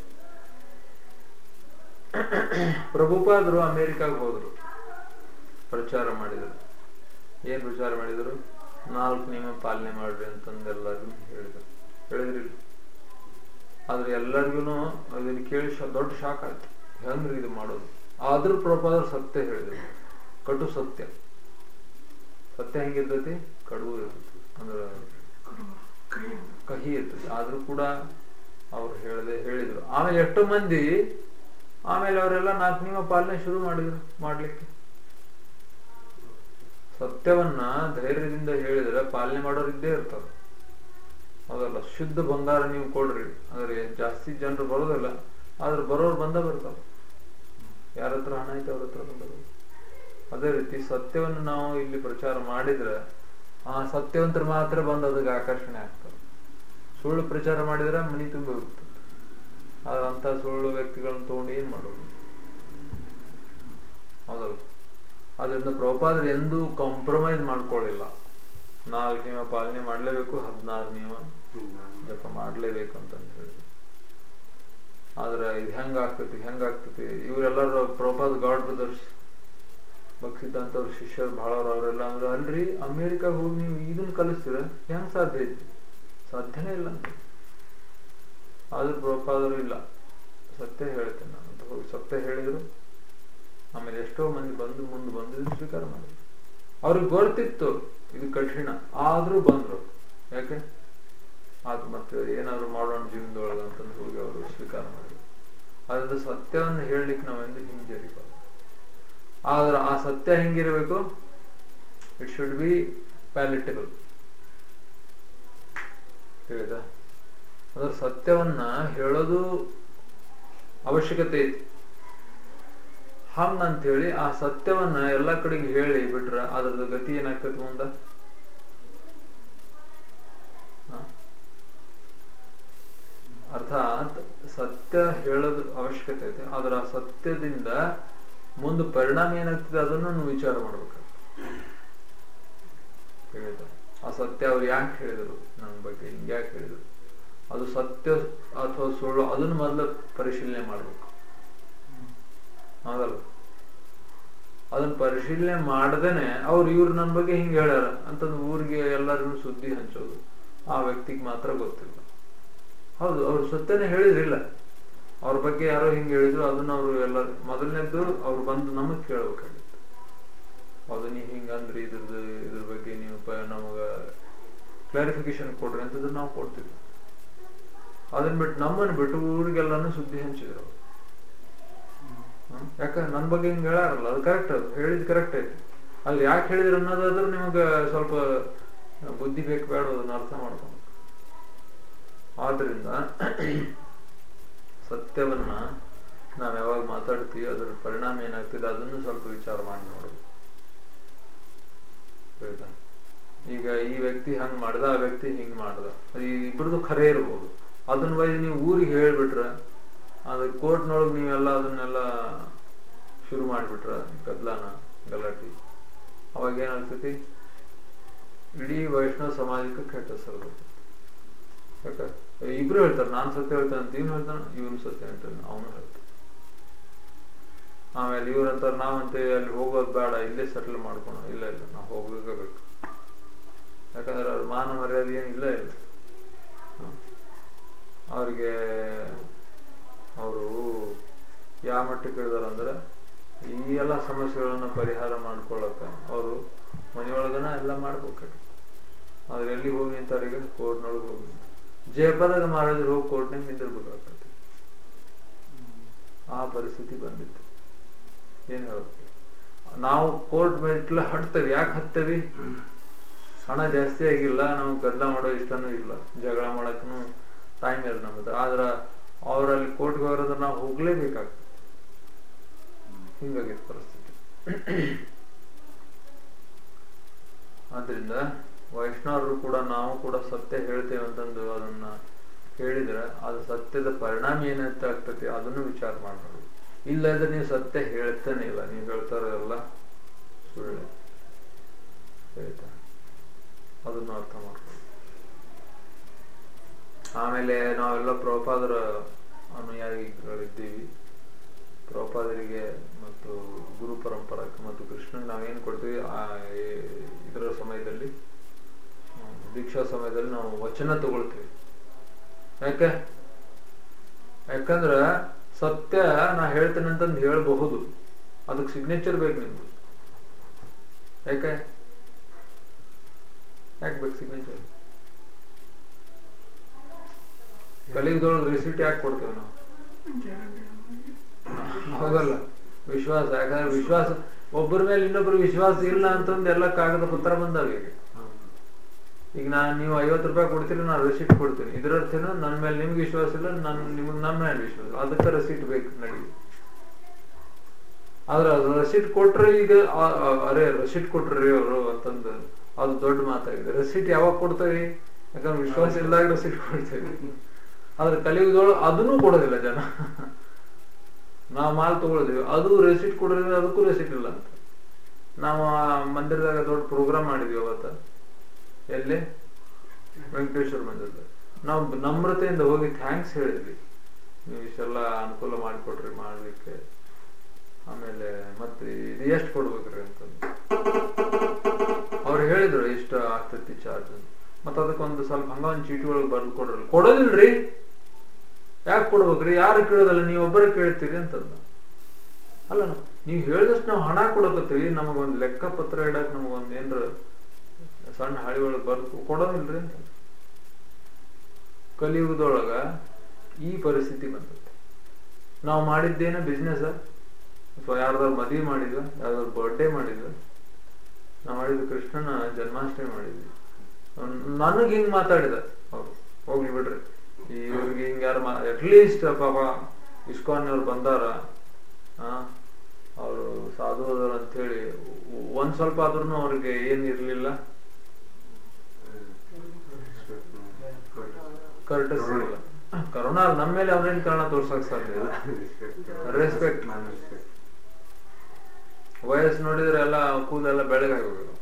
ಪ್ರಭುಪಾದರು ಅಮೆರಿಕಾಗ್ ಹೋದ್ರು ಪ್ರಚಾರ ಮಾಡಿದರು ಏನ್ ಪ್ರಚಾರ ಮಾಡಿದರು ನಾಲ್ಕು ನಿಯಮ ಪಾಲನೆ ಮಾಡ್ರಿ ಅಂತಂದೆಲ್ಲರಿಗೂ ಹೇಳಿದರು ಹೇಳಿದ್ರಿ ಆದ್ರೆ ಎಲ್ಲರಿಗೂ ಇದನ್ನ ಕೇಳಿ ಶಾ- ದೊಡ್ಡ ಶಾಕ್ ಆಯ್ತು ಹೆಂಗ್ರಿ ಇದು ಮಾಡೋದು ಆದ್ರೂ ಪ್ರಭುಪಾದರು ಸತ್ಯ ಹೇಳಿದ್ರು ಕಟು ಸತ್ಯ ಸತ್ಯ ಹೆಂಗಿರ್ತೈತಿ ಕಡುವು ಇರ್ತೈತಿ ಅಂದ್ರೆ ಕಹಿ ಇರ್ತೈತಿ ಆದ್ರೂ ಕೂಡ ಅವ್ರು ಹೇಳದೆ ಹೇಳಿದ್ರು ಆಮೇಲೆ ಎಷ್ಟೋ ಮಂದಿ ಆಮೇಲೆ ಅವರೆಲ್ಲ ನಾಲ್ಕು ನಿಯಮ ಪಾಲನೆ ಶುರು ಮಾಡಿದ್ರು ಮಾಡ್ಲಿಕ್ಕೆ ಸತ್ಯವನ್ನ ಧೈರ್ಯದಿಂದ ಹೇಳಿದ್ರೆ ಪಾಲನೆ ಮಾಡೋರು ಇದ್ದೇ ಇರ್ತಾರೆ ಹೌದಲ್ಲ ಶುದ್ಧ ಬಂಗಾರ ನೀವು ಕೊಡ್ರಿ ಆದ್ರೆ ಜಾಸ್ತಿ ಜನರು ಬರೋದಿಲ್ಲ ಆದ್ರೆ ಬರೋರು ಬಂದ ಬರ್ತಾರೆ ಯಾರ ಹತ್ರ ಹಣ ಐತೆ ಅವ್ರ ಹತ್ರ ಬಂದ ಅದೇ ರೀತಿ ಸತ್ಯವನ್ನು ನಾವು ಇಲ್ಲಿ ಪ್ರಚಾರ ಮಾಡಿದ್ರೆ ಆ ಸತ್ಯವಂತರು ಮಾತ್ರ ಬಂದು ಅದಕ್ಕೆ ಆಕರ್ಷಣೆ ಆಗ್ತಾರೆ ಸುಳ್ಳು ಪ್ರಚಾರ ಮಾಡಿದ್ರೆ ಮನಿ ತುಂಬ ಹೋಗ್ತದೆ ಆದ್ರೆ ಅಂತ ಸುಳ್ಳು ವ್ಯಕ್ತಿಗಳನ್ನ ತಗೊಂಡು ಏನ್ ಮಾಡೋದು ಹೌದಲ್ಲ ಅದರಿಂದ ಪ್ರಭುಪಾದರು ಎಂದೂ ಕಾಂಪ್ರಮೈಸ್ ಮಾಡ್ಕೊಳ್ಳಿಲ್ಲ ನಾಲ್ಕು ನಿಯಮ ಪಾಲನೆ ಮಾಡಲೇಬೇಕು ಹದಿನಾರು ನಿಯಮ ಜಪ ಮಾಡಲೇಬೇಕು ಅಂತ ಹೇಳಿ ಆದ್ರೆ ಇದು ಹೆಂಗ ಆಗ್ತತಿ ಹೆಂಗ ಆಗ್ತತಿ ಇವರೆಲ್ಲರೂ ಪ್ರಭುಪಾದ ಗಾಡ್ ಬ್ರದರ್ಸ್ ಭಕ್ಸಿದ್ಧಾಂತ ಅವ್ರ ಶಿಷ್ಯರು ಬಹಳ ಅವರೆಲ್ಲ ಅಂದ್ರೆ ಅಲ್ರಿ ಅಮೇರಿಕಾಗ ಹೋಗಿ ನೀವು ಇದನ್ನ ಕಲಿಸ್ತೀರ ಹೆಂಗ್ ಸಾಧ್ಯ ಐತಿ ಸಾಧ್ಯನೇ ಇಲ್ಲ ಅಂತ ಆದ್ರೂ ಪ್ರಭುಪಾದರು ಇಲ್ಲ ಸತ್ಯ ಹೇಳ್ತೇನೆ ನಾನು ಅಂತ ಹೋಗಿ ಸತ್ಯ ಹೇಳಿದ್ರು ಆಮೇಲೆ ಎಷ್ಟೋ ಮಂದಿ ಬಂದು ಮುಂದೆ ಬಂದು ಇದನ್ನ ಸ್ವೀಕಾರ ಮಾಡಿದ್ರು ಅವ್ರಿಗೆ ಗೊತ್ತಿತ್ತು ಇದು ಕಠಿಣ ಆದ್ರೂ ಬಂದ್ರು ಯಾಕೆ ಅದು ಮತ್ತೆ ಏನಾದ್ರು ಮಾಡೋಣ ಜೀವನದೊಳಗೆ ಅಂತಂದು ಹೋಗಿ ಅವರು ಸ್ವೀಕಾರ ಮಾಡಿದ್ರು ಅದರಿಂದ ಸತ್ಯವನ್ನು ಹೇಳಲಿಕ್ಕೆ ನಾವೆಂದು ಹಿಂಜರಿಬಾರ್ದು ಆದ್ರೆ ಆ ಸತ್ಯ ಹೆಂಗಿರಬೇಕು ಇಟ್ ಶುಡ್ ಬಿ ಪ್ಯಾಲಿಟಬಲ್ ತಿಳಿದ ಅದ್ರ ಸತ್ಯವನ್ನ ಹೇಳೋದು ಅವಶ್ಯಕತೆ ಐತಿ ಹಂಗ ಹೇಳಿ ಆ ಸತ್ಯವನ್ನ ಎಲ್ಲಾ ಕಡೆಗೆ ಹೇಳಿ ಬಿಟ್ರ ಅದ್ರದ್ದು ಗತಿ ಏನಾಗ್ತದೆ ಮುಂದ ಹ? ಅರ್ಥಾತ್ ಸತ್ಯ ಹೇಳೋದು ಅವಶ್ಯಕತೆ ಐತೆ ಆದ್ರೆ ಆ ಸತ್ಯದಿಂದ ಮುಂದೆ ಪರಿಣಾಮ ಏನಾಗ್ತದೆ ಅದನ್ನು ನಾವು ವಿಚಾರ ಮಾಡ್ಬೇಕು ಹೇಳಿದ ಆ ಸತ್ಯ ಅವ್ರು ಯಾಕೆ ಹೇಳಿದರು ನನ್ನ ಬಗ್ಗೆ ಹಿಂಗೆ ಯಾಕೆ ಹೇಳಿದರು ಅದು ಸತ್ಯ ಅಥವಾ ಸುಳ್ಳು ಅದನ್ನು ಮೊದಲು ಪರಿಶೀಲನೆ ಮಾಡ್ಬೇಕು ಹೌದಲ್ಲ ಅದನ್ನ ಪರಿಶೀಲನೆ ಮಾಡದೇನೆ ಅವ್ರು ಇವ್ರು ನನ್ನ ಬಗ್ಗೆ ಹಿಂಗೆ ಹೇಳ್ಯಾರ ಅಂತಂದು ಊರಿಗೆ ಎಲ್ಲರಿಗೂ ಸುದ್ದಿ ಹಂಚೋದು ಆ ವ್ಯಕ್ತಿಗೆ ಮಾತ್ರ ಗೊತ್ತಿಲ್ಲ ಹೌದು ಅವ್ರು ಸತ್ಯನೇ ಹೇಳಿದ್ರಿಲ್ಲ ಅವ್ರ ಬಗ್ಗೆ ಯಾರೋ ಹಿಂಗೆ ಹೇಳಿದ್ರು ಅದನ್ನ ಅವರು ಎಲ್ಲ ಮೊದಲನೇದ್ದು ಅವ್ರು ಬಂದು ನಮಗ್ ಕೇಳ್ಬೇಕಾಗಿತ್ತು ಹೌದು ನೀವು ಹಿಂಗಂದ್ರಿ ಇದ್ರದ್ದು ಇದ್ರ ಬಗ್ಗೆ ನೀವು ಪ- ನಮಗ ಕ್ಲಾರಿಫಿಕೇಶನ್ ಕೊಡ್ರಿ ಅಂತಂದ್ರೆ ನಾವು ಕೊಡ್ತೀವಿ ಅದನ್ನ ಬಿಟ್ಟು ನಮ್ಮನ್ನ ಬಿಟ್ಟು ಊರಿಗೆಲ್ಲಾನು ಸುದ್ದಿ ಹಂಚಿದ್ರು ಅವ್ರು. ಹ್ಮ್? ಯಾಕಂದ್ರೆ ನನ್ನ ಬಗ್ಗೆ ಹಿಂಗೆ ಹೇಳಾರಲ್ಲ ಅದು ಕರೆಕ್ಟ್ ಅದು ಹೇಳಿದ್ ಕರೆಕ್ಟ್ ಐತಿ ಅಲ್ಲಿ ಯಾಕೆ ಹೇಳಿದ್ರು ಅನ್ನೋದಾದ್ರೆ ನಿಮಗೆ ಸ್ವಲ್ಪ ಬುದ್ಧಿ ಬೇಕು ಬೇಡ ಅದನ್ನ ಅರ್ಥ ಮಾಡ್ಕೊಂಡು ಆದ್ರಿಂದ ಸತ್ಯವನ್ನ ನಾವ್ ಯಾವಾಗ ಮಾತಾಡ್ತೀವಿ ಅದ್ರ ಪರಿಣಾಮ ಏನಾಗ್ತದೆ ಅದನ್ನು ಸ್ವಲ್ಪ ವಿಚಾರ ಮಾಡಿ ನೋಡು ಆಯ್ತಾ? ಈಗ ಈ ವ್ಯಕ್ತಿ ಹಂಗ್ ಮಾಡ್ದ ಆ ವ್ಯಕ್ತಿ ಹಿಂಗ್ ಮಾಡ್ದ ಅದು ಇಬ್ರದ್ದು ಖರೆ ಇರ್ಬೋದು ಅದನ್ನ ಬೈ ನೀವು ಊರಿಗೆ ಹೇಳ್ಬಿಟ್ರ ಅದು ಕೋರ್ಟ್ನೊಳಗೆ ನೀವೆಲ್ಲ ಅದನ್ನೆಲ್ಲ ಶುರು ಮಾಡಿಬಿಟ್ರ ಗದ್ಲಾನ ಗಲಾಟಿ ಅವಾಗ ಏನಾಗ್ತೈತಿ ಇಡೀ ವೈಷ್ಣವ ಸಮಾಜಕ್ಕೆ ಕೆಟ್ಟ ಹೆಸರು ಬರ್ತೈತಿ ಯಾಕ ಇಬ್ರು ಹೇಳ್ತಾರೆ ನಾನ್ ಸತ್ಯ ಹೇಳ್ತೇನೆ ಅಂತ ಇವ್ನು ಹೇಳ್ತಾನ ಇವನು ಸತ್ಯ ಹೇಳ್ತಾನೆ ಅವನು ಹೇಳ್ತಾನೆ ಆಮೇಲೆ ಇವ್ರು ಅಂತಾರೆ ನಾವಂತೇವೆ ಅಲ್ಲಿ ಹೋಗೋದು ಬೇಡ ಇಲ್ಲೇ ಸೆಟ್ಲ್ ಮಾಡ್ಕೊಣ ಇಲ್ಲ ಇಲ್ಲ ನಾವು ಹೋಗ್ಲೇಬೇಕು ಯಾಕಂದ್ರೆ ಅವ್ರ ಮಾನ ಮರ್ಯಾದೆ ಏನು ಇಲ್ಲ ಇಲ್ಲ ಹ. ಅವ್ರಿಗೆ ಅವರು ಯಾವ ಮಟ್ಟಕ್ಕೆ ಇಳಿದಾರ ಅಂದ್ರೆ ಈ ಎಲ್ಲ ಸಮಸ್ಯೆಗಳನ್ನ ಪರಿಹಾರ ಮಾಡ್ಕೊಳ್ಳಕ ಅವರು ಮನೆಯೊಳಗನ ಎಲ್ಲ ಮಾಡ್ಬೇಕಾಗಿ ಆದ್ರೆ ಎಲ್ಲಿ ಹೋಗಿ ನಿಂತಾರೆ ಈಗ ಕೋರ್ಟ್ನೊಳಗೆ ಹೋಗಿ ನಿಂತಾರೆ. ಜಯಪದಾಗ ಮಹಾರಾಜರು ಹೋಗಿ ಕೋರ್ಟ್ನಾಗ ನಿಂದಿರ್ಬೇಕಾಗ್ತದೆ ಆ ಪರಿಸ್ಥಿತಿ ಬಂದಿತ್ತು ಏನ್ ಹೇಳ್ಬೇಕು ನಾವು ಕೋರ್ಟ್ ಮೆಟ್ಲ ಹಟ್ತೇವೆ ಯಾಕೆ ಹತ್ತೇವಿ ಹಣ ಜಾಸ್ತಿ ಆಗಿಲ್ಲ ನಾವು ಗದ್ದಲ ಮಾಡೋ ಇಷ್ಟನೂ ಇಲ್ಲ ಜಗಳ ಮಾಡಕ್ಕೂ ಟೈಮ್ ಇಲ್ಲ ನಮ್ಮದು ಆದ್ರ ಅವ್ರಲ್ಲಿ ಕೋರ್ಟ್ಗೆ ಹೋಗೋದ್ರೆ ನಾವು ಹೋಗ್ಲೇಬೇಕಾಗ್ತದೆ ಹಿಂಗಾಗಿತ್ತು ಪರಿಸ್ಥಿತಿ ಆದ್ರಿಂದ ವೈಷ್ಣವರು ಕೂಡ ನಾವು ಕೂಡ ಸತ್ಯ ಹೇಳ್ತೇವೆ ಅಂತಂದು ಅದನ್ನ ಹೇಳಿದ್ರೆ ಅದು ಸತ್ಯದ ಪರಿಣಾಮ ಏನಂತ ಆಗ್ತತಿ ಅದನ್ನು ವಿಚಾರ ಮಾಡ್ಬೋದು ಇಲ್ಲದ್ರೆ ನೀವು ಸತ್ಯ ಹೇಳ್ತಾನೆ ಇಲ್ಲ ನೀವು ಹೇಳ್ತಾರಲ್ಲ ಸುಳ್ಳು ಹೇಳ್ತಾ ಅದನ್ನು ಅರ್ಥ ಮಾಡ್ಕೊಳ್ಳಿ ಆಮೇಲೆ ನಾವೆಲ್ಲ ಪ್ರಭುಪಾದರ ಅನುಯಾಯಿಗಳಿದ್ದೀವಿ ಪ್ರಭುಪಾದರಿಗೆ ಮತ್ತು ಗುರು ಪರಂಪರಕ್ಕೆ ಮತ್ತು ಕೃಷ್ಣನ್ ನಾವೇನು ಕೊಡ್ತೀವಿ ಆ ಈ- ಇದರ ಸಮಯದಲ್ಲಿ ಹ್ಮ್, ದೀಕ್ಷಾ ಸಮಯದಲ್ಲಿ ನಾವು ವಚನ ತಗೊಳ್ತೀವಿ ಯಾಕೆ ಯಾಕಂದ್ರ ಸತ್ಯ ನಾ ಹೇಳ್ತೇನೆ ಅಂತಂದು ಹೇಳಬಹುದು ಅದಕ್ಕೆ ಸಿಗ್ನೇಚರ್ ಬೇಕು ನಿಮ್ದು ಯಾಕೆ ಯಾಕೆ ಬೇಕು ಸಿಗ್ನೇಚರ್ ಕಲಿಯುಗದೊಳಗೆ ರಿಸಿಟ್ ಯಾಕೆ ಕೊಡ್ತೇವೆ ನಾವು ಹೌದಲ್ಲ ವಿಶ್ವಾಸ ಯಾಕಂದ್ರೆ ವಿಶ್ವಾಸ ಒಬ್ಬರ ಮೇಲೆ ಇನ್ನೊಬ್ರು ವಿಶ್ವಾಸ ಇಲ್ಲ ಅಂತಂದು ಎಲ್ಲ ಕಾಗದ ಪತ್ರ ಬಂದಾವ ಈಗ ಈಗ ನಾನು ನೀವು ಐವತ್ತು ರೂಪಾಯಿ ಕೊಡ್ತೀರಿ ನಾನು ರಸೀಟ್ ಕೊಡ್ತೀನಿ ಇದರ ಅರ್ಥೇನು ನನ್ನ ಮೇಲೆ ನಿಮ್ಗೆ ವಿಶ್ವಾಸ ಇಲ್ಲ ನನ್ ನಿಮ್ಗೆ ನಮ್ಮ ಮೇಲೆ ವಿಶ್ವಾಸ ಇಲ್ಲ. ಅದಕ್ಕೆ ರಸೀಟ್ ಬೇಕು ನಡಿ ಆದ್ರೆ ಅದು ರಸೀಟ್ ಕೊಟ್ರೆ ಈಗ ಆ- ಆ- ಅರೆ ರಸೀಟ್ ಕೊಟ್ರಿ ಅವರು ಅಂತಂದು ಅದು ದೊಡ್ಡ ಮಾತಾಗಿದೆ ರಸೀಟ್ ಯಾವಾಗ ಕೊಡ್ತೇವೆ ಯಾಕಂದ್ರೆ ವಿಶ್ವಾಸ ಇಲ್ದಾಗ ರೆಸಿಟ್ ಕೊಡ್ತೇವೆ ಆದ್ರೆ ಕಲಿಯುಗದೊಳಗೆ ಅದನ್ನೂ ಕೊಡೋದಿಲ್ಲ ಜನ ನಾವು ಮಾಲ್ ತಗೊಳ್ತೀವಿ ಅದು ರೆಸಿಟ್ ಕೊಡೋದ್ರಿಂದ ಅದಕ್ಕೂ ರೆಸಿಟ್ ಇಲ್ಲ ಅಂತ ನಾವು ಆ ಮಂದಿರದಾಗ ದೊಡ್ಡ ಪ್ರೋಗ್ರಾಮ್ ಮಾಡಿದ್ವಿ ಅವತ್ತ ಎಲ್ಲಿ ವೆಂಕಟೇಶ್ವರ ಮಂದಿರದಾಗ ನಾವು ನಮ್ರತೆಯಿಂದ ಹೋಗಿ ಥ್ಯಾಂಕ್ಸ್ ಹೇಳಿದ್ವಿ ನೀವು ಇಷ್ಟೆಲ್ಲ ಅನುಕೂಲ ಮಾಡಿಕೊಟ್ರಿ ಮಾಡ್ಲಿಕ್ಕೆ ಆಮೇಲೆ ಮತ್ತೆ ಇದು ಎಷ್ಟು ಕೊಡ್ಬೇಕ್ರಿ ಅಂತಂದು ಅವ್ರು ಹೇಳಿದ್ರು ಇಷ್ಟ ಆಗ್ತೈತಿ ಚಾರ್ಜ್ ಮತ್ತ ಅದಕ್ಕೊಂದು ಸ್ವಲ್ಪ ಹಂಗ ಒಂದು ಚೀಟಿ ಒಳಗೆ ಬರ್ದು ಕೊಡ್ರಲ್ಲ ಕೊಡೋದಿಲ್ರಿ ಯಾಕೆ ಕೊಡ್ಬೇಕ್ರಿ ಯಾರು ಕೇಳೋದಲ್ಲ ನೀವು ಒಬ್ಬರೇ ಕೇಳ್ತೀರಿ ಅಂತಂದ ಅಲ್ಲ ನೀವು ಹೇಳಿದಷ್ಟು ನಾವು ಹಣ ಕೊಡಕತ್ತೀವಿ ನಮಗೊಂದು ಲೆಕ್ಕ ಪತ್ರ ಇಡಕ್ ನಮಗೊಂದು ಏನ್ರ ಸಣ್ಣ ಹಾಳಿ ಒಳಗೆ ಬರ್ದು ಕೊಡೋದಿಲ್ರಿ ಅಂತ ಕಲಿಯುಗದೊಳಗ ಈ ಪರಿಸ್ಥಿತಿ ಬಂದತ್ತೆ ನಾವು ಮಾಡಿದ್ದೇನ ಬಿಸ್ನೆಸ್ ಅಥವಾ ಯಾರ್ದಾರು ಮದುವೆ ಮಾಡಿದ್ವ ಯಾರ್ದಾರು ಬರ್ಡೇ ಮಾಡಿದ್ವ ನಾವು ಮಾಡಿದ ಕೃಷ್ಣನ ಜನ್ಮಾಷ್ಟಮಿ ಮಾಡಿದ್ವಿ ನನಗೆ ಹಿಂಗ್ ಮಾತಾಡಿದ ಅವ್ರು ಹೋಗ್ಲಿ ಬಿಡ್ರಿ ಇವ್ರಿಗೆ ಹಿಂಗ ಯಾರು ಅಟ್ಲೀಸ್ಟ್ ಪಾಪ ಇಸ್ಕಾನ್ನವ್ರು ಬಂದಾರ ಆ ಅವರು ಸಾಧು ಅದಾರ ಅಂತ ಹೇಳಿ ಒಂದ್ ಸ್ವಲ್ಪ ಆದ್ರೂ ಅವ್ರಿಗೆ ಏನ್ ಇರ್ಲಿಲ್ಲ ಕರೆಕ್ಟ್ ಸಿಗಲ್ಲ ಕರೋನಾ ನಮ್ಮ ಮೇಲೆ ಅವ್ರೇನ್ ಕಾರಣ ತೋರ್ಸಕ್ ಸಾಧ್ಯ ಇಲ್ಲ ರೆಸ್ಪೆಕ್ಟ್ ವಯಸ್ಸು ನೋಡಿದ್ರೆ ಎಲ್ಲ ಕೂದಲೆಲ್ಲ ಬೆಳಗಾಗಿ ಹೋಗಿಲ್ಲ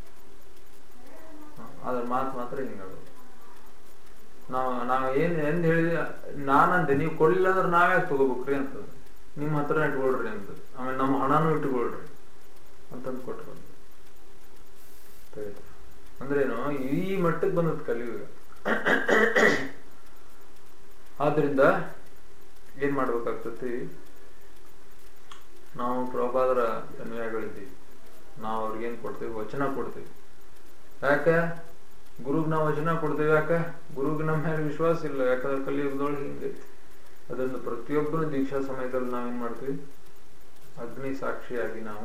ಅದ್ರ ಮಾತು ಮಾತ್ರ ಹಿಂಗಾಗೋದು ನಾವು ನಾವು ಏನ್ ಎಂದ್ ಹೇಳಿದ್ವಿ ನಾನಂದೆ ನೀವು ಕೊಡ್ಲಿಲ್ಲ ಅಂದ್ರೆ ನಾವ್ಯಾಕೆ ತಗೋಬೇಕ್ರಿ ಅಂತ ನಿಮ್ಮ ಹತ್ರ ಇಟ್ಕೊಳ್ರಿ ಅಂತ ಆಮೇಲೆ ನಮ್ಮ ಹಣನೂ ಇಟ್ಕೊಳ್ರಿ ಅಂತಂದು ಕೊಟ್ಟು ಬಂದು ಅಂದ್ರೇನು ಈ ಮಟ್ಟಕ್ಕೆ ಬಂದದ್ ಕಲಿಯುಗ ಆದ್ರಿಂದ ಏನ್ ಮಾಡ್ಬೇಕಾಗ್ತತಿ ನಾವು ಪ್ರಭಾದರ ಅನ್ವಯಗಳಿದ್ದೀವಿ ನಾವು ಅವ್ರಿಗೇನ್ ಕೊಡ್ತೀವಿ ವಚನ ಕೊಡ್ತೀವಿ ಯಾಕೆ ಗುರುಗ್ ನಾವು ವಚನ ಕೊಡ್ತೀವಿ ಯಾಕೆ ಗುರುಗ್ ನಮ್ಮ ಮೇಲೆ ವಿಶ್ವಾಸ ಇಲ್ಲ ಯಾಕಂದ್ರೆ ಕಲಿಯುಗದೊಳಗೆ ಹಿಂಗೈತಿ ಅದರಿಂದ ಪ್ರತಿಯೊಬ್ಬರು ದೀಕ್ಷಾ ಸಮಯದಲ್ಲಿ ನಾವೇನ್ ಮಾಡ್ತೀವಿ ಅಗ್ನಿ ಸಾಕ್ಷಿಯಾಗಿ ನಾವು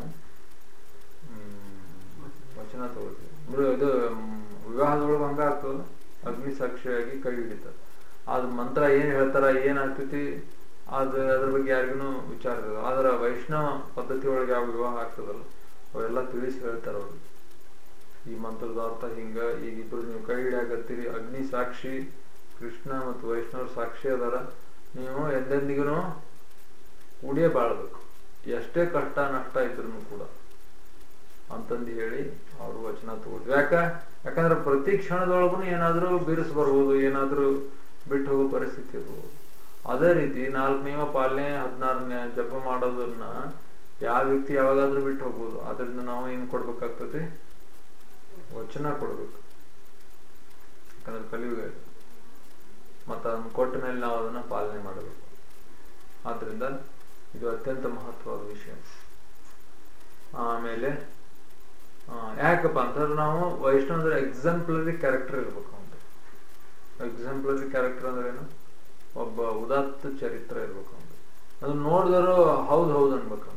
ವಚನ ತಗೋತೀವಿ ಇದು ವಿವಾಹದೊಳಗೆ ಹಂಗ ಆಗ್ತದ ಅಗ್ನಿ ಸಾಕ್ಷಿಯಾಗಿ ಕೈ ಹಿಡಿತದ ಅದ್ ಮಂತ್ರ ಏನ್ ಹೇಳ್ತಾರ ಏನ್ ಆಗ್ತೈತಿ ಅದ ಅದ್ರ ಬಗ್ಗೆ ಯಾರಿಗೂ ವಿಚಾರ ಇರೋದು ಆದ್ರ ವೈಷ್ಣವ ಪದ್ಧತಿ ಒಳಗೆ ಯಾವ ವಿವಾಹ ಆಗ್ತದಲ್ಲ ಅವೆಲ್ಲ ತಿಳಿಸಿ ಹೇಳ್ತಾರ ಅವ್ರು ಈ ಮಂತ್ರದ ಅರ್ಥ ಹಿಂಗ ಈಗ ಇಬ್ರು ನೀವು ಕೈ ಹಿಡಿಯಾಕತ್ತೀರಿ ಅಗ್ನಿ ಸಾಕ್ಷಿ ಕೃಷ್ಣ ಮತ್ತು ವೈಷ್ಣವ ಸಾಕ್ಷಿ ಅದಾರ ನೀವು ಎಂದೆಂದಿಗೂ ಕೂಡಿಯೇ ಬಾಳ್ಬೇಕು ಎಷ್ಟೇ ಕಷ್ಟ ನಷ್ಟ ಇದ್ರು ಕೂಡ ಅಂತಂದು ಹೇಳಿ ಅವ್ರು ವಚನ ತಗೋದು ಯಾಕ ಯಾಕಂದ್ರೆ ಪ್ರತಿ ಕ್ಷಣದೊಳಗೂ ಏನಾದ್ರೂ ಬಿರುಸು ಬರ್ಬೋದು ಏನಾದ್ರೂ ಬಿಟ್ಟು ಹೋಗೋ ಪರಿಸ್ಥಿತಿ ಇರ್ಬೋದು ಅದೇ ರೀತಿ ನಾಲ್ಕು ನಿಯಮ ಪಾಲನೆ ಹದಿನಾರನೇ ಜಪ ಮಾಡೋದನ್ನ ಯಾವ ವ್ಯಕ್ತಿ ಯಾವಾಗಾದ್ರೂ ಬಿಟ್ಟು ಹೋಗ್ಬೋದು ಅದರಿಂದ ನಾವು ಏನ್ ಕೊಡ್ಬೇಕಾಗ್ತದೆ ವಚನ ಕೊಡ್ಬೇಕು ಯಾಕಂದ್ರೆ ಕಲಿಯುಗ ಮತ್ತ ಅದನ್ನ ಕೊಟ್ಟ ಮೇಲೆ ನಾವು ಅದನ್ನ ಪಾಲನೆ ಮಾಡಬೇಕು ಆದ್ರಿಂದ ಇದು ಅತ್ಯಂತ ಮಹತ್ವವಾದ ವಿಷಯ ಆಮೇಲೆ ಯಾಕಪ್ಪ ಅಂತಂದ್ರೆ ನಾವು ವೈಷ್ಣವ ಎಕ್ಸಾಂಪ್ಲರಿ ಕ್ಯಾರೆಕ್ಟರ್ ಇರ್ಬೇಕು ಅಂತ ಎಕ್ಸಾಂಪ್ಲರಿ ಕ್ಯಾರೆಕ್ಟರ್ ಅಂದ್ರೆ ಏನು ಒಬ್ಬ ಉದಾತ್ತ ಚರಿತ್ರ ಇರ್ಬೇಕು ಅಂತ ಅದನ್ನ ನೋಡಿದ್ರು ಹೌದ್ ಹೌದ್ ಅನ್ಬೇಕು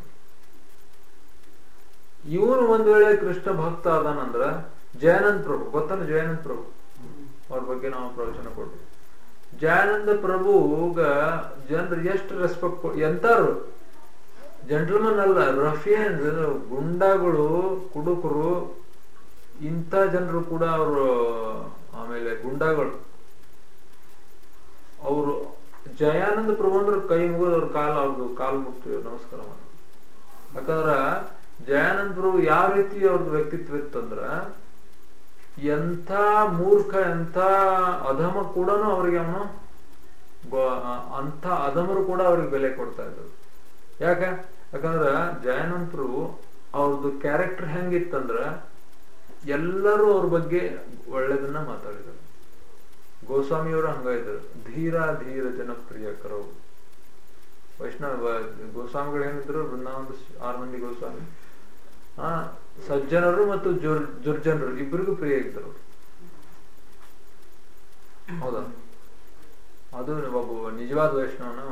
ಇವನು ಒಂದ್ ವೇಳೆ ಕೃಷ್ಣ ಭಕ್ತ ಅದಾನಂದ್ರ ಜಯಾನಂದ್ ಪ್ರಭು ಗೊತ್ತಲ್ಲ ಜಯಾನಂದ್ ಪ್ರಭು ಅವ್ರ ಬಗ್ಗೆ ನಾವು ಪ್ರವಚನ ಕೊಡ್ತೀವಿ ಜಯಾನಂದ ಪ್ರಭುಗ ಜನರು ಎಷ್ಟು ರೆಸ್ಪೆಕ್ಟ್ ಎಂತಾರು ಜೆಂಟಲ್ಮನ್ ಅಲ್ಲ ರಫಿಯನ್ಸ್ ಗುಂಡಾಗಳು ಕುಡುಕರು ಇಂಥ ಜನರು ಕೂಡ ಅವರು ಆಮೇಲೆ ಗುಂಡಾಗಳು ಅವರು ಜಯಾನಂದ ಪ್ರಭು ಅಂದ್ರೆ ಕೈ ಮುಗಿದು ಅವ್ರ ಕಾಲ ಅವ್ರದ್ದು ಕಾಲ್ ಮುಟ್ತೀವಿ ನಮಸ್ಕಾರ ಮಾಡಿ ಯಾಕಂದ್ರ ಜಯಾನಂದ ಪ್ರಭು ಯಾವ ರೀತಿ ಅವ್ರದ್ದು ವ್ಯಕ್ತಿತ್ವ ಇತ್ತಂದ್ರ ಎಂಥ ಮೂರ್ಖ ಎಂಥ ಅಧಮ ಕೂಡ ಅವ್ರಿಗೆ ಅವನು ಅಂಥ ಅಧಮರು ಕೂಡ ಅವ್ರಿಗೆ ಬೆಲೆ ಕೊಡ್ತಾ ಇದ್ರು ಯಾಕ ಯಾಕಂದ್ರ ಜಯಾನಂತರು ಅವ್ರದ್ದು ಕ್ಯಾರೆಕ್ಟರ್ ಹೆಂಗಿತ್ತಂದ್ರ ಎಲ್ಲರೂ ಅವ್ರ ಬಗ್ಗೆ ಒಳ್ಳೇದನ್ನ ಮಾತಾಡಿದರು ಗೋಸ್ವಾಮಿಯವರು ಹಂಗ ಇದ್ರು ಧೀರ ಧೀರ ಜನಪ್ರಿಯಕರು ವೈಷ್ಣವ ಗೋಸ್ವಾಮಿಗಳು ಏನಿದ್ರು ಬೃಂದಾವನದ ಆರು ಮಂದಿ ಗೋಸ್ವಾಮಿ ಆ ಸಜ್ಜನರು ಮತ್ತು ಜುರ್ ದುರ್ಜನರು ಇಬ್ಬರಿಗೂ ಪ್ರಿಯ ಇದ್ದರು ಹೌದಾ ಅದು ಒಬ್ಬ ನಿಜವಾದ ವೈಷ್ಣವನ